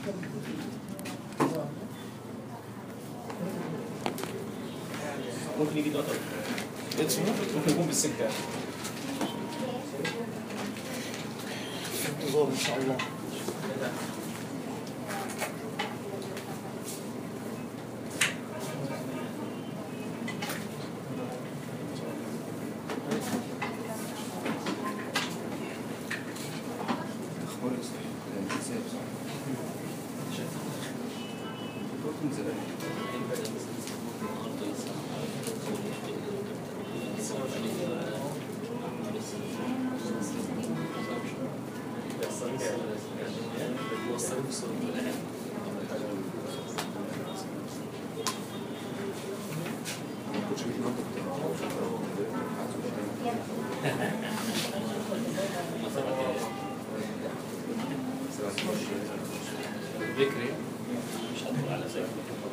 ممكن يجي دلوقتي اسمه ممكن يكون بالسكه انتظار ان شاء الله اخبار الصحيح ازاي بصراحه برضه من زمان ما كنتش بتنضف ذكري مش هدخل على زي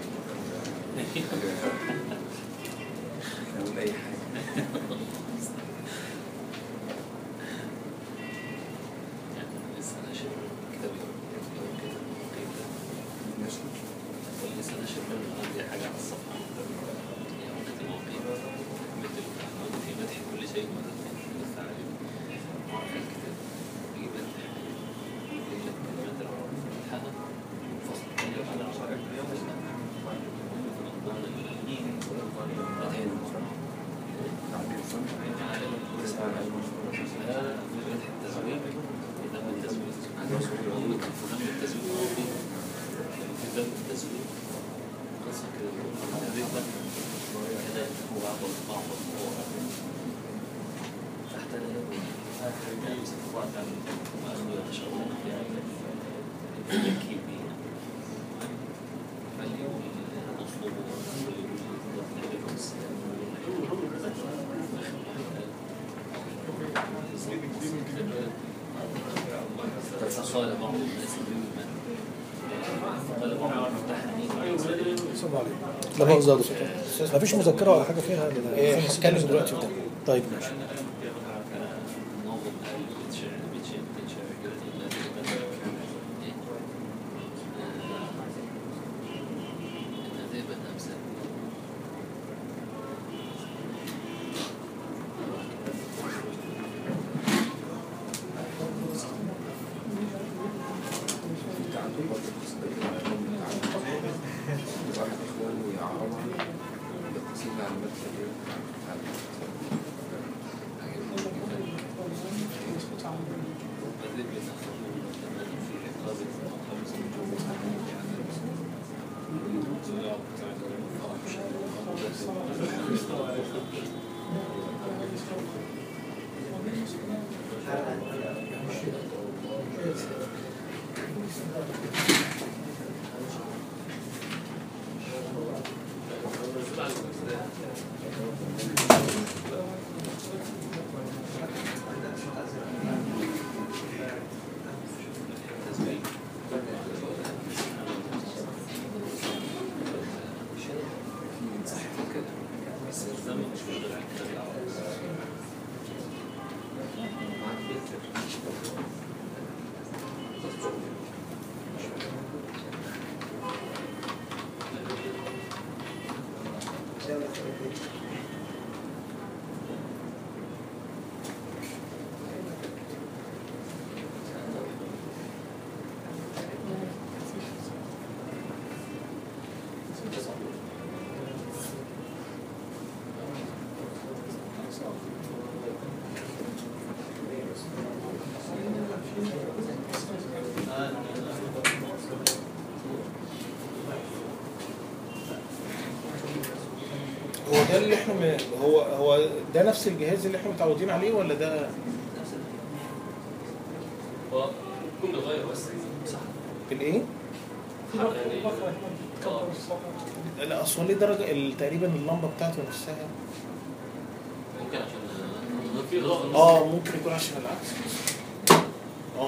اقول اي حاجه لسه ناشر كتاب كده ماشي لسه ناشر منه عندي حاجة على الصفحة يعني كتاب وقيمة مثل الأحمد في مدح كل شيء مرتين لسه عليه معرفة الكتاب في مدح كل كلمات العرب فتحها فصل كل على مدح تعبير فن تسعى على المشروع لا لا مدح التزوير كتاب التزوير موجود في فهم التزوير موجود في كتاب التزوير قصة كده تقريبا كده هو بعض بعض الصور تحت الهواء يوسف وعد وأنه يتشوق في يبكي به فاليوم أطلب فقال بعض الناس ممن قال بعض الممتحنين صب عليك لا مؤاخذة يا دكتور مفيش مذكرة ولا حاجة فيها إيه، هتكلم دلوقتي في ده. طيب ماشي نظم أهل بتشعر بتشعر بتشعر جرة الله إن ذئبا أمثال انت عنده برضه واحد اخوانه يعرضها يقسم على المكتب وذئب أخذوا ثمن في رقاب خمس نجوم هو ده اللي احنا م... هو هو ده نفس الجهاز اللي احنا متعودين عليه ولا ده هو كل غير بس صح الايه؟ يعني آه. لا اصل هو ليه درجه ال- تقريبا اللمبه بتاعته نفسها ممكن عشان في اضاءه اه ممكن يكون عشان العكس اه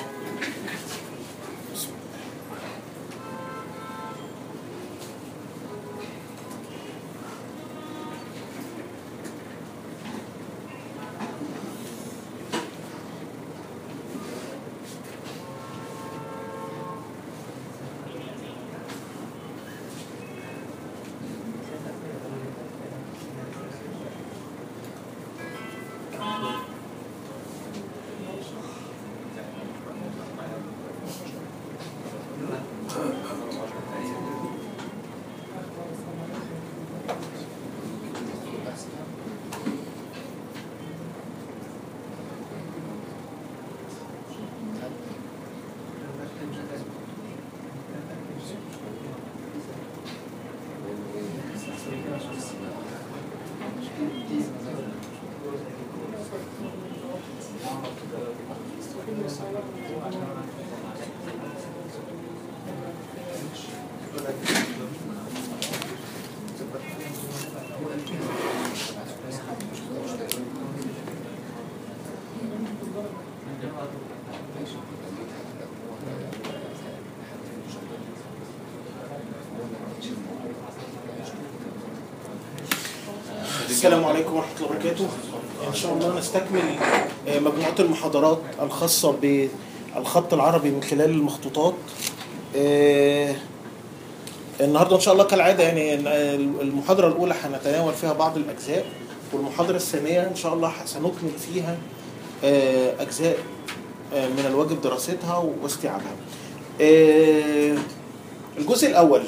السلام عليكم ورحمة الله وبركاته إن شاء الله نستكمل آه، مجموعة المحاضرات الخاصة بالخط العربي من خلال المخطوطات آه، النهاردة إن شاء الله كالعادة يعني آه، المحاضرة الأولى هنتناول فيها بعض الأجزاء والمحاضرة الثانية إن شاء الله سنكمل فيها آه، أجزاء آه، من الواجب دراستها واستيعابها آه، الجزء الأول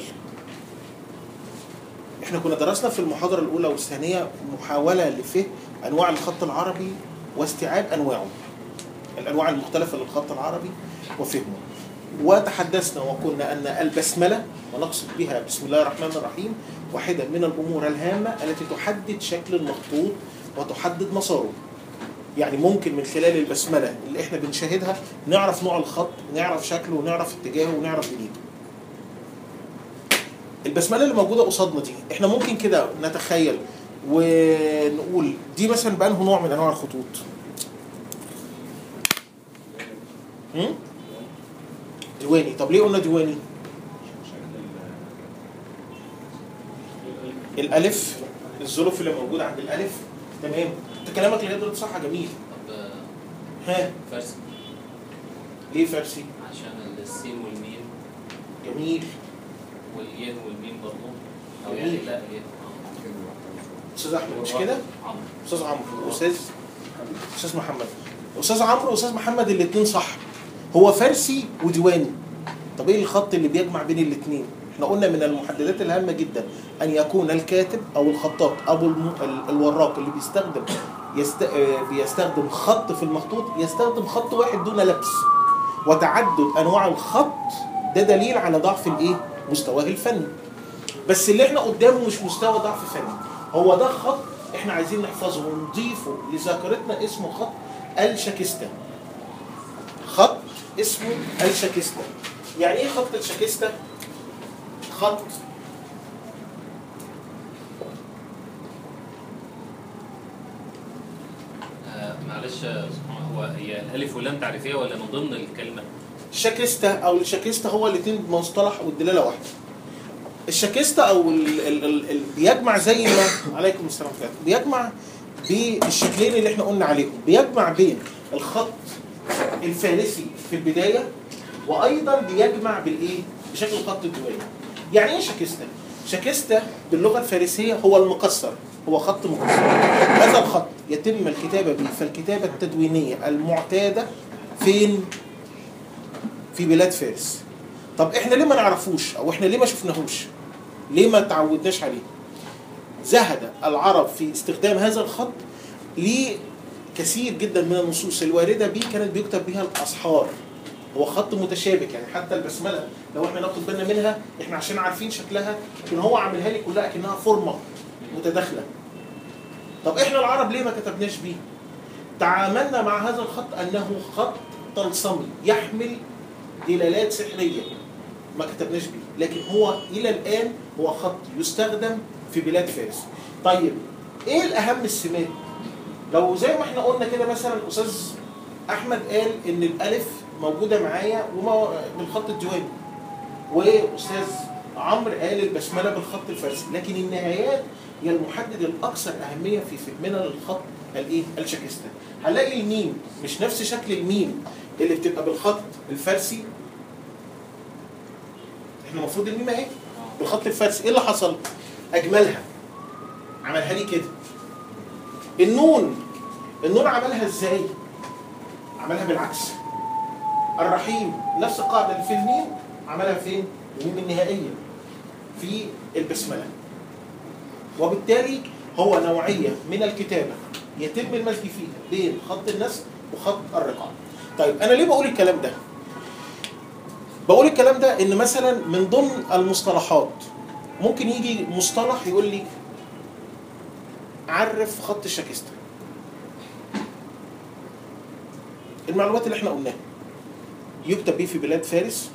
احنا كنا درسنا في المحاضرة الأولى والثانية محاولة لفهم أنواع الخط العربي واستيعاب أنواعه الأنواع المختلفة للخط العربي وفهمه وتحدثنا وقلنا أن البسملة ونقصد بها بسم الله الرحمن الرحيم واحدة من الأمور الهامة التي تحدد شكل المخطوط وتحدد مساره يعني ممكن من خلال البسملة اللي احنا بنشاهدها نعرف نوع الخط نعرف شكله ونعرف اتجاهه ونعرف دنيته البسمله اللي موجوده قصادنا دي احنا ممكن كده نتخيل ونقول دي مثلا بانه نوع من انواع الخطوط هم؟ ديواني طب ليه قلنا ديواني الالف الظروف اللي موجوده عند الالف تمام انت كلامك لغايه دلوقتي صح جميل طب آه، ها فارسي ليه فارسي عشان السين والميم جميل والين والميم برضه او جميل. يعني لا ين آه. استاذ احمد مش كده عمرو استاذ عمرو استاذ استاذ محمد استاذ عمرو واستاذ محمد الاثنين صح هو فارسي وديواني طب ايه الخط اللي بيجمع بين الاثنين احنا قلنا من المحددات الهامه جدا ان يكون الكاتب او الخطاط او الم... ال- الوراق اللي بيستخدم يست... آه، بيستخدم خط في المخطوط يستخدم خط واحد دون لبس وتعدد انواع الخط ده دليل على ضعف الايه مستواه الفني بس اللي احنا قدامه مش مستوى ضعف فني هو ده خط احنا عايزين نحفظه ونضيفه لذاكرتنا اسمه خط الشاكستا خط اسمه الشاكستا يعني ايه خط الشاكستا خط آه، معلش آه، هو هي الالف واللام تعريفيه ولا من ضمن الكلمه؟ الشاكستا او الشاكستا هو الاثنين مصطلح والدلاله واحده الشاكستا او ال ال ال ال بيجمع زي ما عليكم السلام ورحمه الله بيجمع بالشكلين اللي احنا قلنا عليهم بيجمع بين الخط الفارسي في البدايه وايضا بيجمع بالايه بشكل خط الدولي يعني ايه شاكستا شاكستا باللغه الفارسيه هو المقصر هو خط مقصر هذا الخط يتم الكتابه به فالكتابه التدوينيه المعتاده فين في بلاد فارس طب احنا ليه ما نعرفوش او احنا ليه ما شفناهوش ليه ما تعودناش عليه زهد العرب في استخدام هذا الخط لكثير جدا من النصوص الوارده به كانت بيكتب بها الاصحار هو خط متشابك يعني حتى البسمله لو احنا ناخد بالنا منها احنا عشان عارفين شكلها لكن هو عاملها لي كلها كانها فورمه متداخله طب احنا العرب ليه ما كتبناش بيه تعاملنا مع هذا الخط انه خط طلسمي يحمل دلالات سحريه ما كتبناش بيه لكن هو الى الان هو خط يستخدم في بلاد فارس طيب ايه الاهم السمات لو زي ما احنا قلنا كده مثلا استاذ احمد قال ان الالف موجوده معايا وما بالخط الديواني واستاذ عمرو قال البسمله بالخط الفارسي لكن النهايات هي المحدد الاكثر اهميه في فهمنا للخط الايه الشاكستا هنلاقي الميم مش نفس شكل الميم اللي بتبقى بالخط الفارسي احنا المفروض الميم اهي بالخط الفارسي ايه اللي حصل اجملها عملها لي كده النون النون عملها ازاي عملها بالعكس الرحيم نفس القاعده اللي في الميم عملها فين الميم النهائيه في البسمله وبالتالي هو نوعيه من الكتابه يتم المزج فيها بين خط النسب وخط الرقعه طيب انا ليه بقول الكلام ده بقول الكلام ده ان مثلا من ضمن المصطلحات ممكن يجي مصطلح يقول لي عرف خط الشاكستا المعلومات اللي احنا قلناها يكتب به في بلاد فارس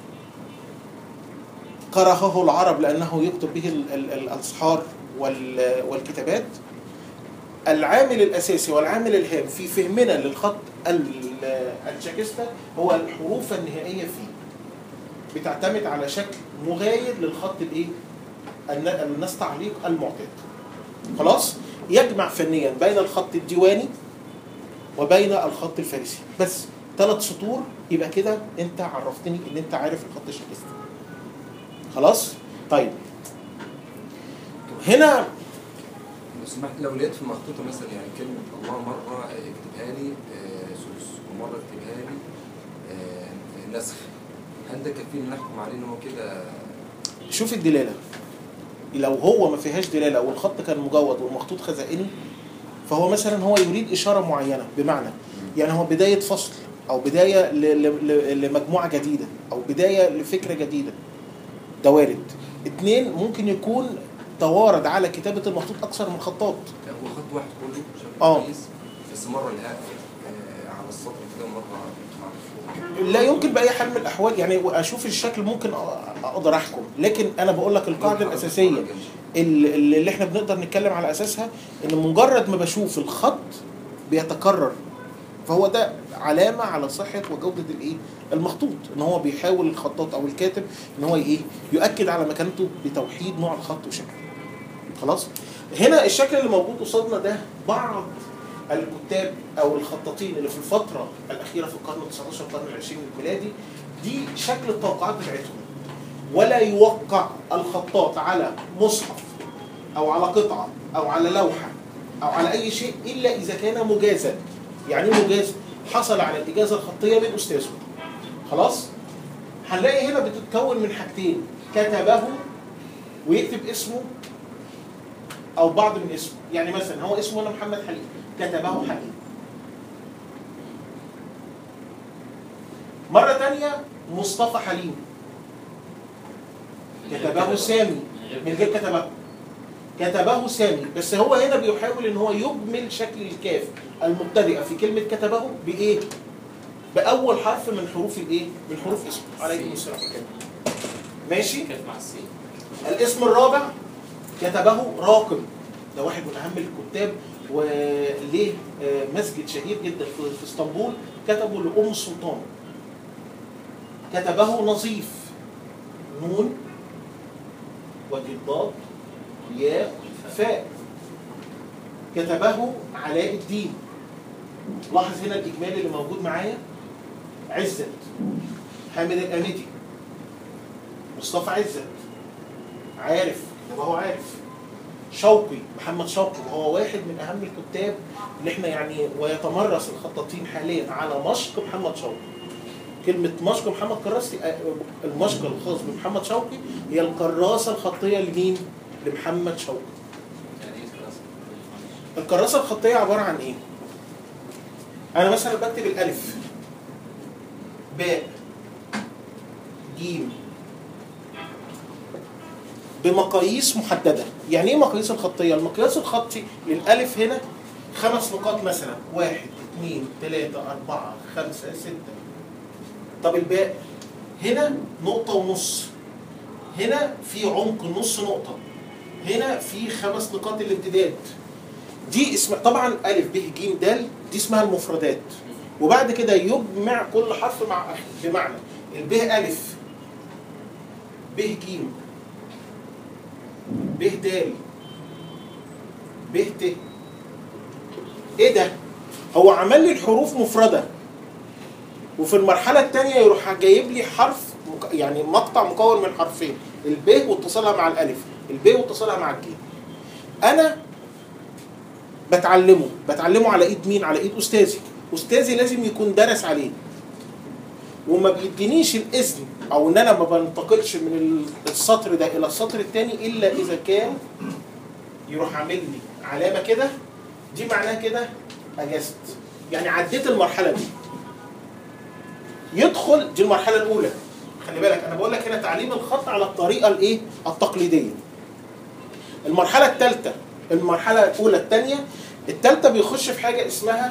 كرهه العرب لانه يكتب به ال- ال- الاصحار وال- والكتابات العامل الاساسي والعامل الهام في فهمنا للخط ال- الشاكستا هو الحروف النهائيه فيه بتعتمد على شكل مغاير للخط الايه الن- الناس تعليق المعتاد خلاص يجمع فنيا بين الخط الديواني وبين الخط الفارسي بس ثلاث سطور يبقى كده انت عرفتني ان انت عارف الخط الشكستي خلاص طيب هنا لو سمحت لو لقيت في مخطوطة مثلا يعني كلمة الله مرة اكتبها لي آه، ثلث ومرة اكتبها لي آه، نسخ هل ده كفيل ان نحكم عليه ان هو كده شوف الدلاله لو هو ما فيهاش دلاله والخط كان مجود والمخطوط خزائني فهو مثلا هو يريد اشاره معينه بمعنى يعني هو بدايه فصل او بدايه ل- ل- ل- لمجموعه جديده او بدايه لفكره جديده ده وارد اتنين ممكن يكون توارد على كتابه المخطوط اكثر من خطاط هو خط واحد كله شكله آه. كويس بس مرة الهاء آه، على السطر كده مرة على لا يمكن باي حال من الاحوال يعني اشوف الشكل ممكن أ- اقدر احكم لكن انا بقول لك القاعده الاساسيه اللي, اللي احنا بنقدر نتكلم على اساسها ان مجرد ما بشوف الخط بيتكرر فهو ده علامه على صحه وجوده الايه المخطوط ان هو بيحاول الخطاط او الكاتب ان هو ايه يؤكد على مكانته بتوحيد نوع الخط وشكله خلاص هنا الشكل اللي موجود قصادنا ده بعض الكتاب او الخطاطين اللي في الفتره الاخيره في القرن ال19 القرن العشرين الميلادي دي شكل التوقعات بتاعتهم ولا يوقع الخطاط على مصحف او على قطعه او على لوحه او على اي شيء الا اذا كان مجازا يعني ايه مجاز حصل على الاجازه الخطيه من استاذه خلاص هنلاقي هنا بتتكون من حاجتين كتبه ويكتب اسمه او بعض من اسمه يعني مثلا هو اسمه انا محمد حليم كتبه حليم مرة تانية مصطفى حليم كتبه سامي من غير كتبه كتبه سامي بس هو هنا بيحاول ان هو يجمل شكل الكاف المبتدئه في كلمه كتبه بايه؟ باول حرف من حروف الايه؟ من حروف اسمه عليكم السلام ماشي؟ كانت مع السين الاسم الرابع كتبه راقم ده واحد من اهم الكتاب وليه آه، مسجد شهير جدا في في اسطنبول كتبه لام السلطان كتبه نظيف نون وجضاد ياء فاء كتبه علاء الدين لاحظ هنا الاجمالي اللي موجود معايا عزت حامد الامدي مصطفى عزت عارف كتبه عارف شوقي محمد شوقي وهو واحد من اهم الكتاب اللي احنا يعني ويتمرس الخطاطين حاليا على مشق محمد شوقي كلمة مشق محمد كراستي آه، المشق الخاص بمحمد شوقي هي الكراسة الخطية لمين؟ لمحمد شوقي يعني ايه كراسة؟ معلش. الكراسة الخطية عبارة عن ايه؟ أنا مثلا بكتب الألف باء جيم بمقاييس محددة يعني ايه مقاييس الخطية؟ المقياس الخطي للألف هنا خمس نقاط مثلا واحد اثنين ثلاثة أربعة خمسة ستة طب الباء هنا نقطة ونص هنا في عمق نص نقطة هنا في خمس نقاط الامتداد دي اسم طبعا ألف ب ج د دي اسمها المفردات وبعد كده يجمع كل حرف مع أخيه بمعنى الب ألف ب ج ب د ب ت ايه ده؟ هو عمل لي الحروف مفردة وفي المرحلة الثانية يروح جايب لي حرف مك- يعني مقطع مكون من حرفين الب واتصالها مع الألف الب واتصالها مع الجيم أنا بتعلمه بتعلمه على ايد مين على ايد استاذي استاذي لازم يكون درس عليه وما بيدينيش الاذن او ان انا ما بنتقلش من السطر ده الى السطر الثاني الا اذا كان يروح عامل لي علامه كده دي معناها كده اجازت يعني عديت المرحله دي يدخل دي المرحله الاولى خلي بالك انا بقول لك هنا تعليم الخط على الطريقه الايه التقليديه المرحله الثالثه المرحله الاولى الثانيه الثالثه بيخش في حاجه اسمها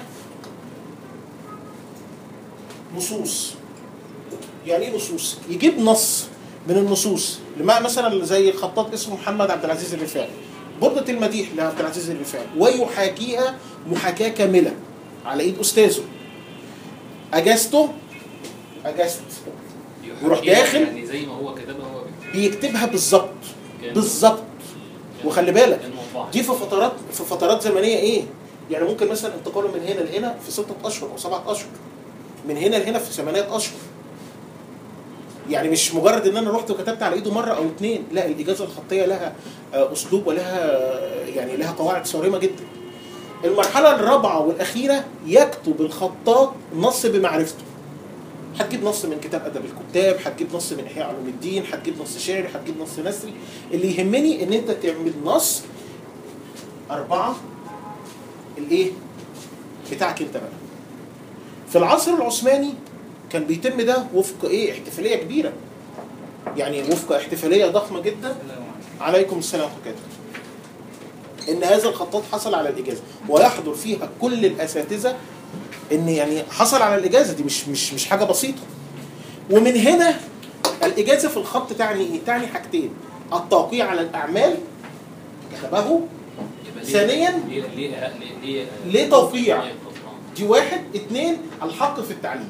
نصوص يعني ايه نصوص يجيب نص من النصوص لما مثلا زي خطاط اسمه محمد عبد العزيز الرفاعي بردة المديح لعبد العزيز الرفاعي ويحاكيها محاكاة كاملة على ايد استاذه اجازته اجازت يروح يحكيها داخل. يعني زي ما هو كتبها هو بيكتب. بيكتبها بالظبط كان- بالظبط وخلي بالك كان مطبعة. دي في فترات في فترات زمنيه ايه؟ يعني ممكن مثلا انتقاله من هنا لهنا في ستة اشهر او سبعة اشهر من هنا لهنا في ثمانية اشهر يعني مش مجرد ان انا رحت وكتبت على ايده مره او اتنين لا الاجازه الخطيه لها آه، اسلوب ولها آه، يعني لها قواعد صارمه جدا المرحله الرابعه والاخيره يكتب الخطاط نص بمعرفته هتجيب نص من كتاب ادب الكتاب هتجيب نص من احياء علوم الدين هتجيب نص شعري هتجيب نص نثري اللي يهمني ان انت تعمل نص اربعه الايه بتاعك انت بقى في العصر العثماني كان بيتم ده وفق ايه احتفاليه كبيره يعني وفق احتفاليه ضخمه جدا عليكم السلام ورحمه الله ان هذا الخطاط حصل على الاجازه ويحضر فيها كل الاساتذه ان يعني حصل على الاجازه دي مش مش مش حاجه بسيطه ومن هنا الاجازه في الخط تعني ايه؟ تعني حاجتين التوقيع على الاعمال كتبه يبقى ليه- ثانياً، ليه ليه ليه ليه, ليه توقيع؟ ليه توقيع؟ دي واحد اتنين الحق في التعليم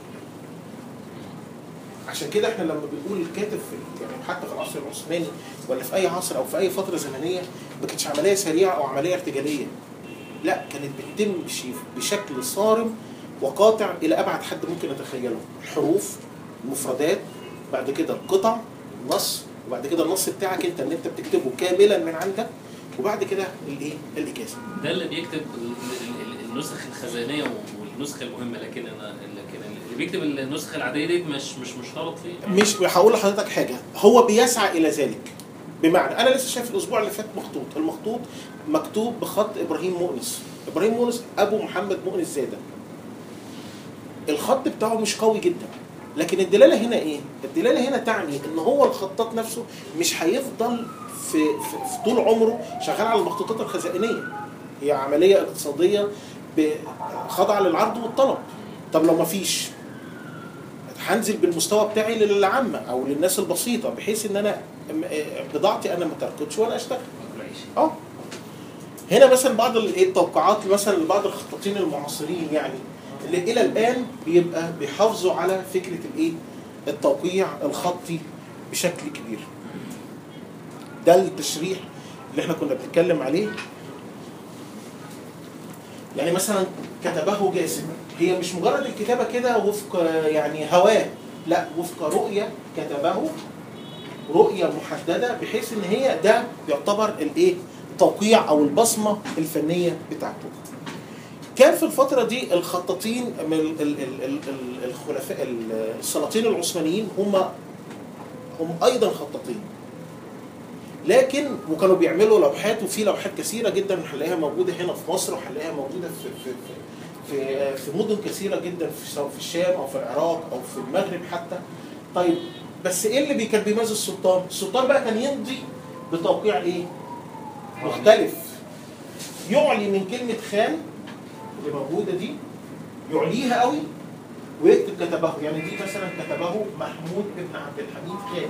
عشان كده احنا لما بنقول الكاتب في يعني حتى في العصر العثماني ولا في اي عصر او في اي فتره زمنيه ما كانتش عمليه سريعه او عمليه ارتجاليه لا كانت بتتم بشي- بشكل صارم وقاطع الى ابعد حد ممكن نتخيله الحروف المفردات بعد كده القطع النص وبعد كده النص بتاعك انت اللي انت بتكتبه كاملا من عندك وبعد كده الايه الاجازه ده اللي بيكتب ال- ال- ال- النسخ الخزانيه والنسخه المهمه لكن انا لكن اللي بيكتب النسخه العاديه دي مش مش مشترط فيه مش هقول لحضرتك حاجه هو بيسعى الى ذلك بمعنى انا لسه شايف الاسبوع اللي فات مخطوط المخطوط مكتوب بخط ابراهيم مؤنس ابراهيم مؤنس ابو محمد مؤنس زاده الخط بتاعه مش قوي جدا لكن الدلاله هنا ايه الدلاله هنا تعني ان هو الخطاط نفسه مش هيفضل في, في, في طول عمره شغال على المخطوطات الخزائنيه هي عمليه اقتصاديه ب- خاضعه للعرض والطلب طب لو ما فيش هنزل بالمستوى بتاعي للعامه او للناس البسيطه بحيث ان انا م- آه، بضاعتي انا ما تركضش وانا اشتغل اه هنا مثلا بعض ال- إيه التوقعات مثلا لبعض الخطاطين المعاصرين يعني اللي الى الان بيبقى بيحافظوا على فكره الايه التوقيع الخطي بشكل كبير ده التشريح اللي احنا كنا بنتكلم عليه يعني مثلا كتبه جاسم هي مش مجرد الكتابه كده وفق يعني هواه لا وفق رؤيه كتبه رؤيه محدده بحيث ان هي ده يعتبر الايه التوقيع او البصمه الفنيه بتاعته كان في الفتره دي الخطاطين من ال- ال- ال- ال- ال- الخلفاء ال- السلاطين العثمانيين هم هم ايضا خطاطين لكن وكانوا بيعملوا لوحات وفي لوحات كثيره جدا هنلاقيها موجوده هنا في مصر وهنلاقيها موجوده في في في في, في مدن كثيره جدا في سواء في الشام او في العراق او في المغرب حتى طيب بس ايه اللي بي- كان بيميز السلطان؟ السلطان بقى كان يمضي بتوقيع ايه؟ مختلف يعلي من كلمه خان اللي موجوده دي يعليها قوي ويكتب كتبه يعني دي مثلا كتبه محمود بن عبد الحميد خان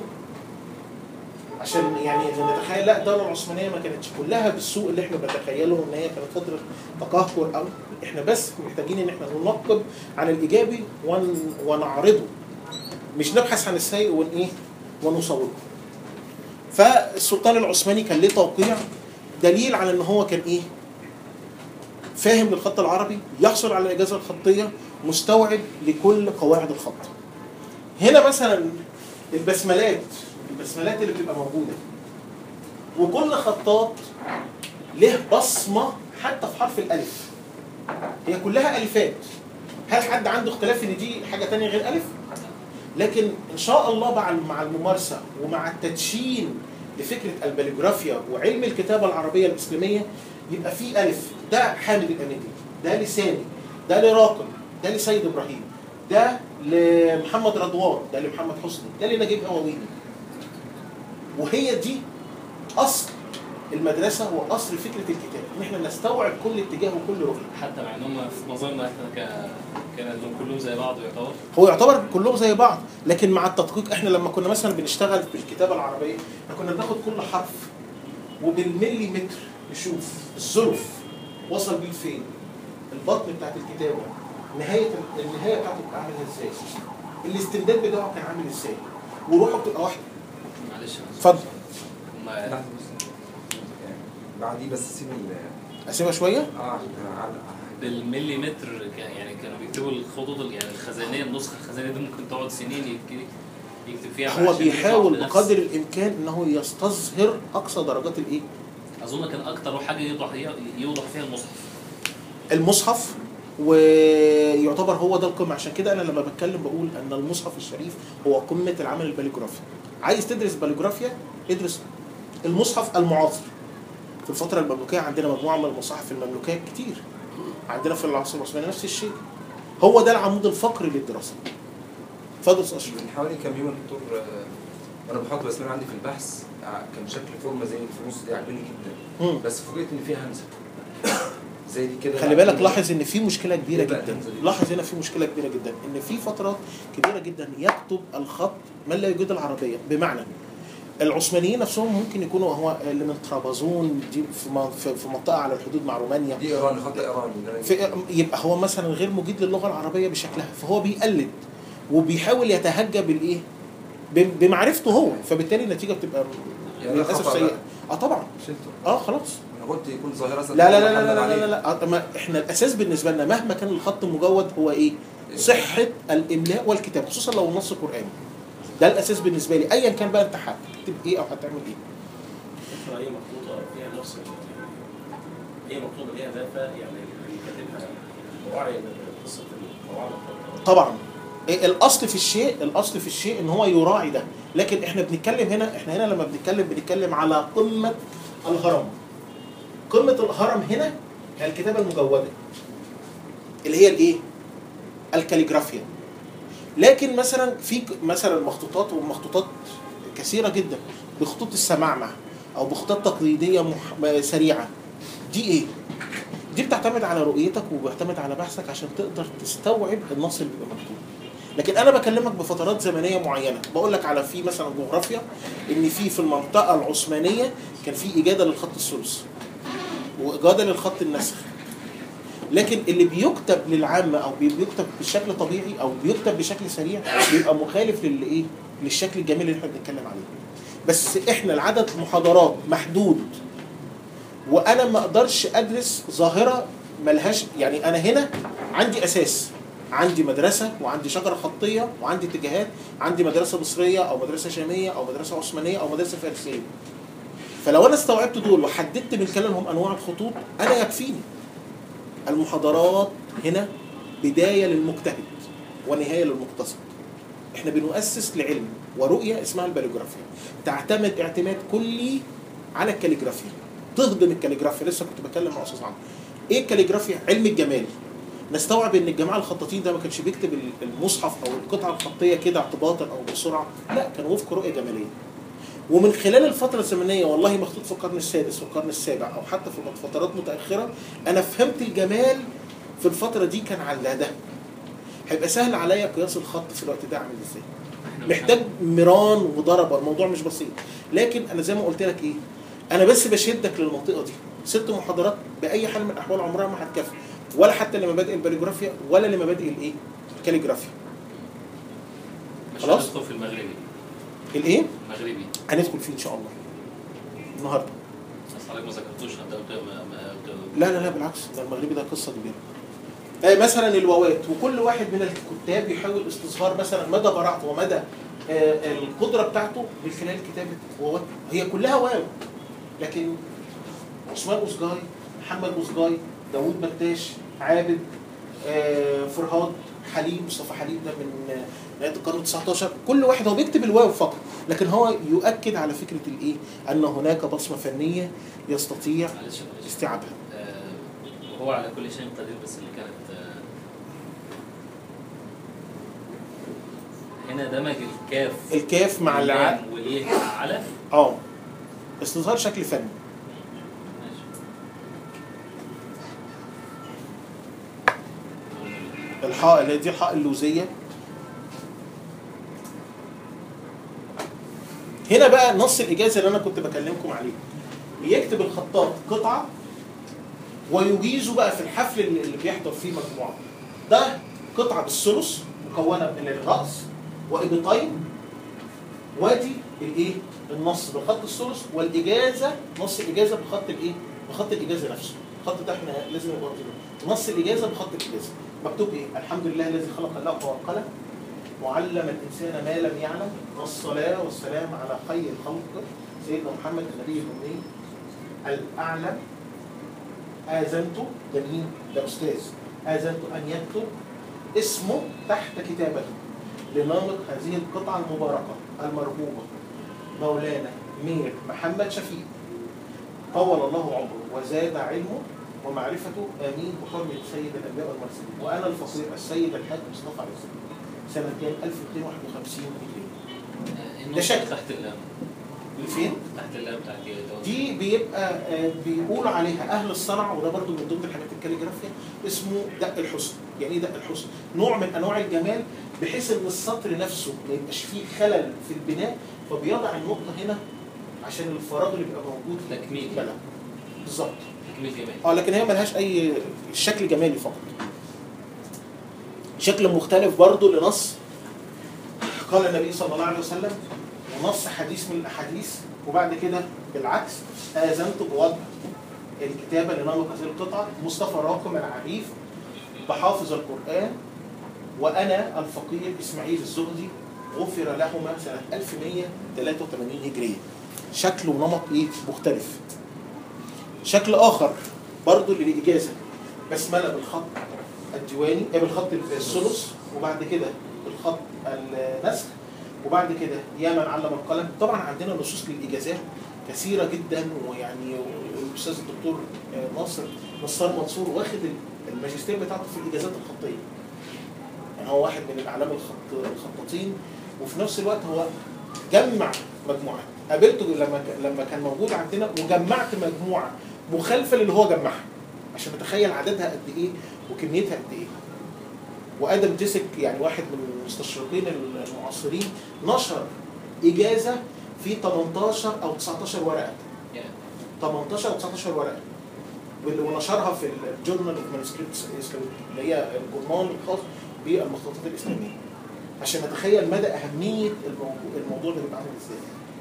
عشان يعني نتخيل لا الدوله العثمانيه ما كانتش كلها بالسوء اللي احنا بنتخيله ان هي كانت فتره تقهقر او احنا بس محتاجين ان احنا ننقب عن الايجابي ون ونعرضه مش نبحث عن السيء ون ايه ونصوره فالسلطان العثماني كان ليه توقيع دليل على ان هو كان ايه فاهم للخط العربي يحصل على الاجازه الخطيه مستوعب لكل قواعد الخط هنا مثلا البسملات البسملات اللي بتبقى موجوده وكل خطاط له بصمه حتى في حرف الالف هي كلها الفات هل حد عنده اختلاف ان دي حاجه تانية غير الف لكن ان شاء الله مع مع الممارسه ومع التدشين لفكره الباليجرافيا وعلم الكتابه العربيه الاسلاميه يبقى في الف ده حامد الاميني ده لساني ده لراقم ده لسيد ابراهيم ده لمحمد رضوان ده لمحمد حسني ده لنجيب هواويني وهي دي اصل المدرسه واصل فكره الكتاب ان احنا نستوعب كل اتجاه وكل رؤيه حتى مع انهم في نظرنا احنا ك كان انهم كلهم زي بعض يعتبر هو يعتبر كلهم زي بعض لكن مع التدقيق احنا لما كنا مثلا بنشتغل بالكتابه العربيه احنا كنا بناخد كل حرف وبالمليمتر نشوف الظرف وصل بيه لفين البطن بتاعت الكتابه نهايه النهايه بتاعته بتبقى عامله ازاي الاستمداد بتاعه كان عامل ازاي وروحه بتبقى واحده معلش أنا اتفضل. هم ما- تحت بس يعني بعديه بس سيب ال اسيبها شويه اه على بالمليمتر كان- يعني كانوا بيكتبوا الخطوط ال- يعني الخزانيه النسخه الخزانيه دي ممكن تقعد سنين يكتب يكتب فيها هو عشان يطلع بيحاول بنفس- بقدر الامكان انه يستظهر اقصى درجات الايه اظن كان اكتر حاجه يوضح يوضح فيها المصحف المصحف ويعتبر هو ده القمه عشان كده انا لما بتكلم بقول ان المصحف الشريف هو قمه العمل الباليجرافي عايز تدرس باليجرافيا ادرس المصحف المعاصر في الفتره المملوكيه عندنا مجموعه من المصاحف المملوكيه كتير عندنا في العصر العثماني نفس الشيء هو ده العمود الفقري للدراسه اتفضل استاذ اشرف من حوالي كام يوم الدكتور آه، وانا بحط بسمين عندي في البحث آه، كان شكل فورمه زي اللي في النص دي عاجبني جدا مم. بس فوجئت ان فيها همزه زي دي كده خلي بالك لاحظ ان في مشكله كبيره إيه بقى جدا الهمزة دي؟ لاحظ هنا في مشكله كبيره جدا ان في فترات كبيره جدا يكتب الخط من لا يجيد العربيه بمعنى العثمانيين نفسهم ممكن يكونوا هو اللي من طرابزون دي في من- في- في منطقه على الحدود مع رومانيا دي ايراني خط ايراني ده أنا في يبقى هو مثلا غير مجيد للغه العربيه بشكلها فهو بيقلد وبيحاول يتهجى بالايه ب- بمعرفته هو فبالتالي النتيجه بتبقى يعني للاسف خطأ سيئه بقى. اه طبعا شلته اه خلاص انا قلت يكون ظاهره لا لا لا لا لا لا, لا, لا, لا. ما احنا الاساس بالنسبه لنا مهما كان الخط مجود هو ايه؟ صحه الاملاء والكتاب خصوصا لو النص قراني ده الاساس بالنسبه لي ايا كان بقى انت هتكتب ايه او هتعمل ايه احنا اي مخطوطه فيها نفس ال- اي مخطوطه ليها دافع يعني اللي كاتبها مراعي قصه المواعظ طبعا إيه الاصل في الشيء الاصل في الشيء ان هو يراعي ده لكن احنا بنتكلم هنا احنا هنا لما بنتكلم بنتكلم على قمه الهرم قمه الهرم هنا هي الكتابه المجوده اللي هي الايه الكاليجرافيا لكن مثلا في ك- مثلا مخطوطات ومخطوطات كثيره جدا بخطوط السماعمع او بخطوط تقليديه مح... سريعه دي ايه دي بتعتمد على رؤيتك وبيعتمد على بحثك عشان تقدر تستوعب النص اللي بيبقى مكتوب لكن انا بكلمك بفترات زمنيه معينه بقول لك على في مثلا جغرافيا ان في في المنطقه العثمانيه كان في اجاده للخط الثلث واجاده للخط النسخ لكن اللي بيكتب للعامه او بي- بيكتب بشكل طبيعي او بيكتب بشكل سريع بيبقى مخالف للي ايه للشكل الجميل اللي احنا بنتكلم عليه بس احنا العدد محاضرات محدود وانا ما اقدرش ادرس ظاهره ملهاش يعني انا هنا عندي اساس عندي مدرسه وعندي شجره خطيه وعندي اتجاهات عندي مدرسه مصريه او مدرسه شاميه او مدرسه عثمانيه او مدرسه فارسيه فلو انا استوعبت دول وحددت من خلالهم انواع الخطوط انا يكفيني المحاضرات هنا بدايه للمجتهد ونهايه للمقتصد احنا بنؤسس لعلم ورؤيه اسمها الباليجرافيا تعتمد اعتماد كلي على الكاليجرافيا تهضم الكاليجرافيا لسه كنت بتكلم مع استاذ عمرو ايه الكاليجرافيا علم الجمال نستوعب ان الجماعه الخطاطين ده ما كانش بيكتب المصحف او القطعه الخطيه كده اعتباطا او بسرعه لا كان وفق رؤيه جماليه ومن خلال الفترة الزمنية والله مخطوط في القرن السادس والقرن السابع أو حتى في فترات متأخرة أنا فهمت الجمال في الفترة دي كان على ده هيبقى سهل عليا قياس الخط في الوقت ده عامل ازاي إحنا مش محتاج مران وضربه الموضوع مش بسيط لكن انا زي ما قلت لك ايه انا بس بشدك للمنطقه دي ست محاضرات باي حال من الاحوال عمرها ما هتكفي ولا حتى لمبادئ الباليجرافيا ولا لمبادئ الايه الكاليجرافيا مش خلاص؟ هندخل في المغربي الايه المغربي هندخل فيه ان شاء الله النهارده بس حضرتك ما ذكرتوش انت قلت ما- ما- قلت- لا لا لا بالعكس ده المغربي ده قصه كبيره آه مثلا الواوات وكل واحد من الكتاب يحاول استصغار مثلا مدى براعته ومدى آه القدره بتاعته من خلال كتابه واوات هي كلها واو لكن عثمان أوزجاي محمد أوزجاي داوود بكتاش عابد آه فرهاد حليم مصطفى حليم ده من آه، نهايه القرن 19 كل واحد هو بيكتب الواو فقط لكن هو يؤكد على فكره الايه ان هناك بصمه فنيه يستطيع معلش معلش استيعابها آه، وهو على كل شيء قدير بس اللي كانت آه، هنا دمج الكاف الكاف مع الع واللام واليه على اه استظهار شكل فني ماشي الحاء اللي دي الحاء اللوزيه هنا بقى نص الاجازه اللي انا كنت بكلمكم عليه بيكتب الخطاط قطعه ويجيزه بقى في الحفل اللي اللي بيحضر فيه مجموعه ده قطعه بالثلث مكونه من الراس وابطين وادي الايه النص بخط الثلث والاجازه نص الاجازه بخط الايه؟ بخط الاجازه نفسه الخط ده احنا لازم نبقى واخدينه. نص الاجازه بخط الاجازه مكتوب ايه؟ الحمد لله الذي خلق اللوح والقلم وعلم الانسان ما لم يعلم والصلاه والسلام على خير الخلق سيدنا محمد النبي الامي الاعلم اذنت ده مين؟ ده استاذ اذنت ان يكتب اسمه تحت كتابته لنامط هذه القطعه المباركه المرغوبه مولانا مير محمد شفيق طول الله عمره وزاد علمه ومعرفته امين بحرمه سيد الانبياء والمرسلين وانا الفقير السيد الحاج مصطفى عليه السلام سنه كام 1251 هجري ده شكل. تحت اللام فين؟ تحت اللام بتاعت الجواب. دي بيبقى آه، بيقول عليها اهل الصنعه وده برضو من ضمن الحاجات الكاليجرافيا اسمه دق الحسن يعني ايه دق الحسن نوع من انواع الجمال بحيث ان السطر نفسه ما يبقاش فيه خلل في البناء فبيضع النقطه هنا عشان الفراغ اللي بيبقى موجود تكميل. بلا بالظبط تكميل جمال اه لكن هي ملهاش اي شكل جمالي فقط شكل مختلف برضو لنص قال النبي صلى الله عليه وسلم ونص حديث من الاحاديث وبعد كده بالعكس اذنت بوضع الكتابه لنمط هذه القطعه مصطفى راقم العريف بحافظ القران وانا الفقير اسماعيل الزهدي غفر لهما سنه 1183 هجريه شكل ونمط ايه مختلف شكل اخر برضو للاجازه بسمله بالخط الديواني آه، بالخط الثلث وبعد كده بالخط النسخ وبعد كده يا من علم القلم طبعا عندنا نصوص للاجازات كثيره جدا ويعني الاستاذ الدكتور آه، ناصر نصار منصور واخد الماجستير بتاعته في الاجازات الخطيه يعني هو واحد من الاعلام الخط الخطاطين وفي نفس الوقت هو جمع مجموعات قابلته لما ك- لما كان موجود عندنا وجمعت مجموعه مخالفه للي هو جمعها عشان نتخيل عددها قد ايه وكميتها قد ايه وادم تسك يعني واحد من المستشرقين المعاصرين نشر اجازه في 18 او 19 ورقه يعني 18 او 19 ورقه وال- ونشرها في الجورنال اوف مانuscripts اللي هي الجورنال الخاص بالمخطوطات الاسلاميه عشان نتخيل مدى اهميه الموضوع الموضوع ده بيبقى عامل ازاي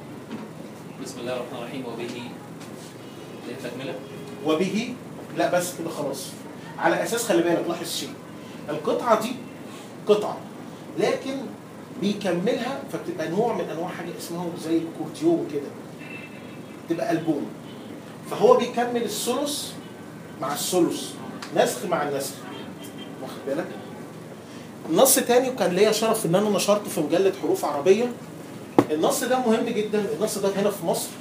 بسم الله الرحمن الرحيم وبه ليه تكمله وبه لا بس كده خلاص على اساس خلي بالك لاحظ شيء القطعه دي قطعه لكن بيكملها فبتبقى نوع من انواع حاجه اسمها زي الكورتيون كده تبقى البوم فهو بيكمل الثلث مع الثلث نسخ مع النسخ واخد بالك النص تاني وكان ليا شرف ان انا نشرته في مجله حروف عربيه النص ده مهم جدا النص ده هنا في مصر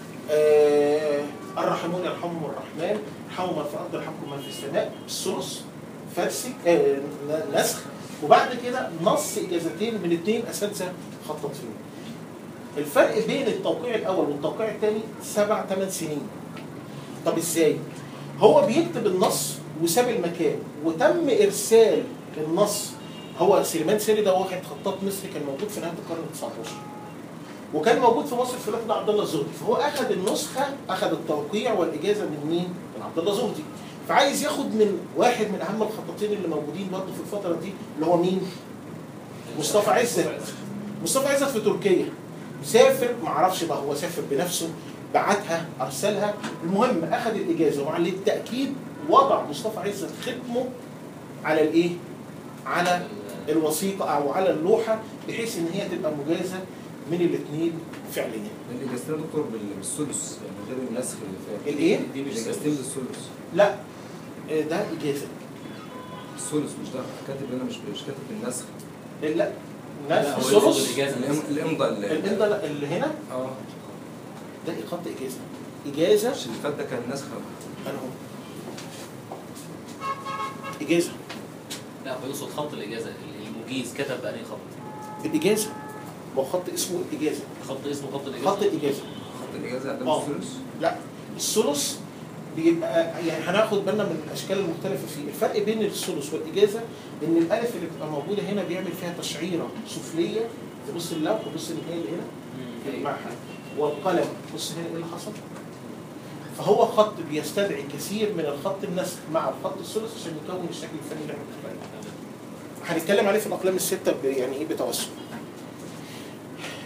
آه الراحمون يرحمهم الرحمن ارحموا من في الارض يرحمكم من في السماء الثلث فارسي آه ن- نسخ وبعد كده نص اجازتين من اثنين اساتذه خطاطين الفرق بين التوقيع الاول والتوقيع الثاني سبع ثمان سنين طب ازاي هو بيكتب النص وساب المكان وتم ارسال النص هو سليمان سيري ده واحد خطاط مصري كان موجود في نهايه القرن ال 19 وكان موجود في مصر في الوقت ده عبد الله الزهدي فهو اخذ النسخه اخذ التوقيع والاجازه من مين؟ من عبد الله زهدي فعايز ياخد من واحد من اهم الخطاطين اللي موجودين برضه في الفتره دي اللي هو مين؟ مصطفى عزت مصطفى عزت في تركيا سافر معرفش بقى هو سافر بنفسه بعتها ارسلها المهم اخذ الاجازه وعلى التاكيد وضع مصطفى عزت ختمه على الايه؟ على الوثيقه او على اللوحه بحيث ان هي تبقى مجازه من الاثنين فعليا. الاجازتين يا دكتور بال- بالثلث يعني غير النسخ اللي فات الايه؟ دي مش الاجازتين بالثلث لا آه، ده اجازه الثلث مش ده كاتب هنا مش مش كاتب بالنسخ لا لا نفس هو يقصد الثلث الاجازه الإم- الامضاء اللي الامضاء لا، اللي هنا اه ده اقامه اجازه اجازه مش اللي فات ده كان نسخ انا هو اجازه لا هو يقصد خط الاجازه المجيز كتب بأنهي خط بالاجازه هو خط اسمه الاجازه خط اسمه خط الاجازه خط الاجازه خط الاجازه ده آه. مش ثلث لا الثلث بيبقى يعني هناخد بالنا من الاشكال المختلفه فيه الفرق بين الثلث والاجازه ان الالف اللي بتبقى موجوده هنا بيعمل فيها تشعيره سفليه تبص اللوح وبص النهايه اللي هنا في المعهد والقلم بص هنا ايه اللي حصل فهو خط بيستدعي كثير من الخط النسخ مع الخط الثلث عشان يكون الشكل الفني اللي احنا بنتكلم عنه. هنتكلم عليه في الاقلام السته ب- يعني ايه بتوسع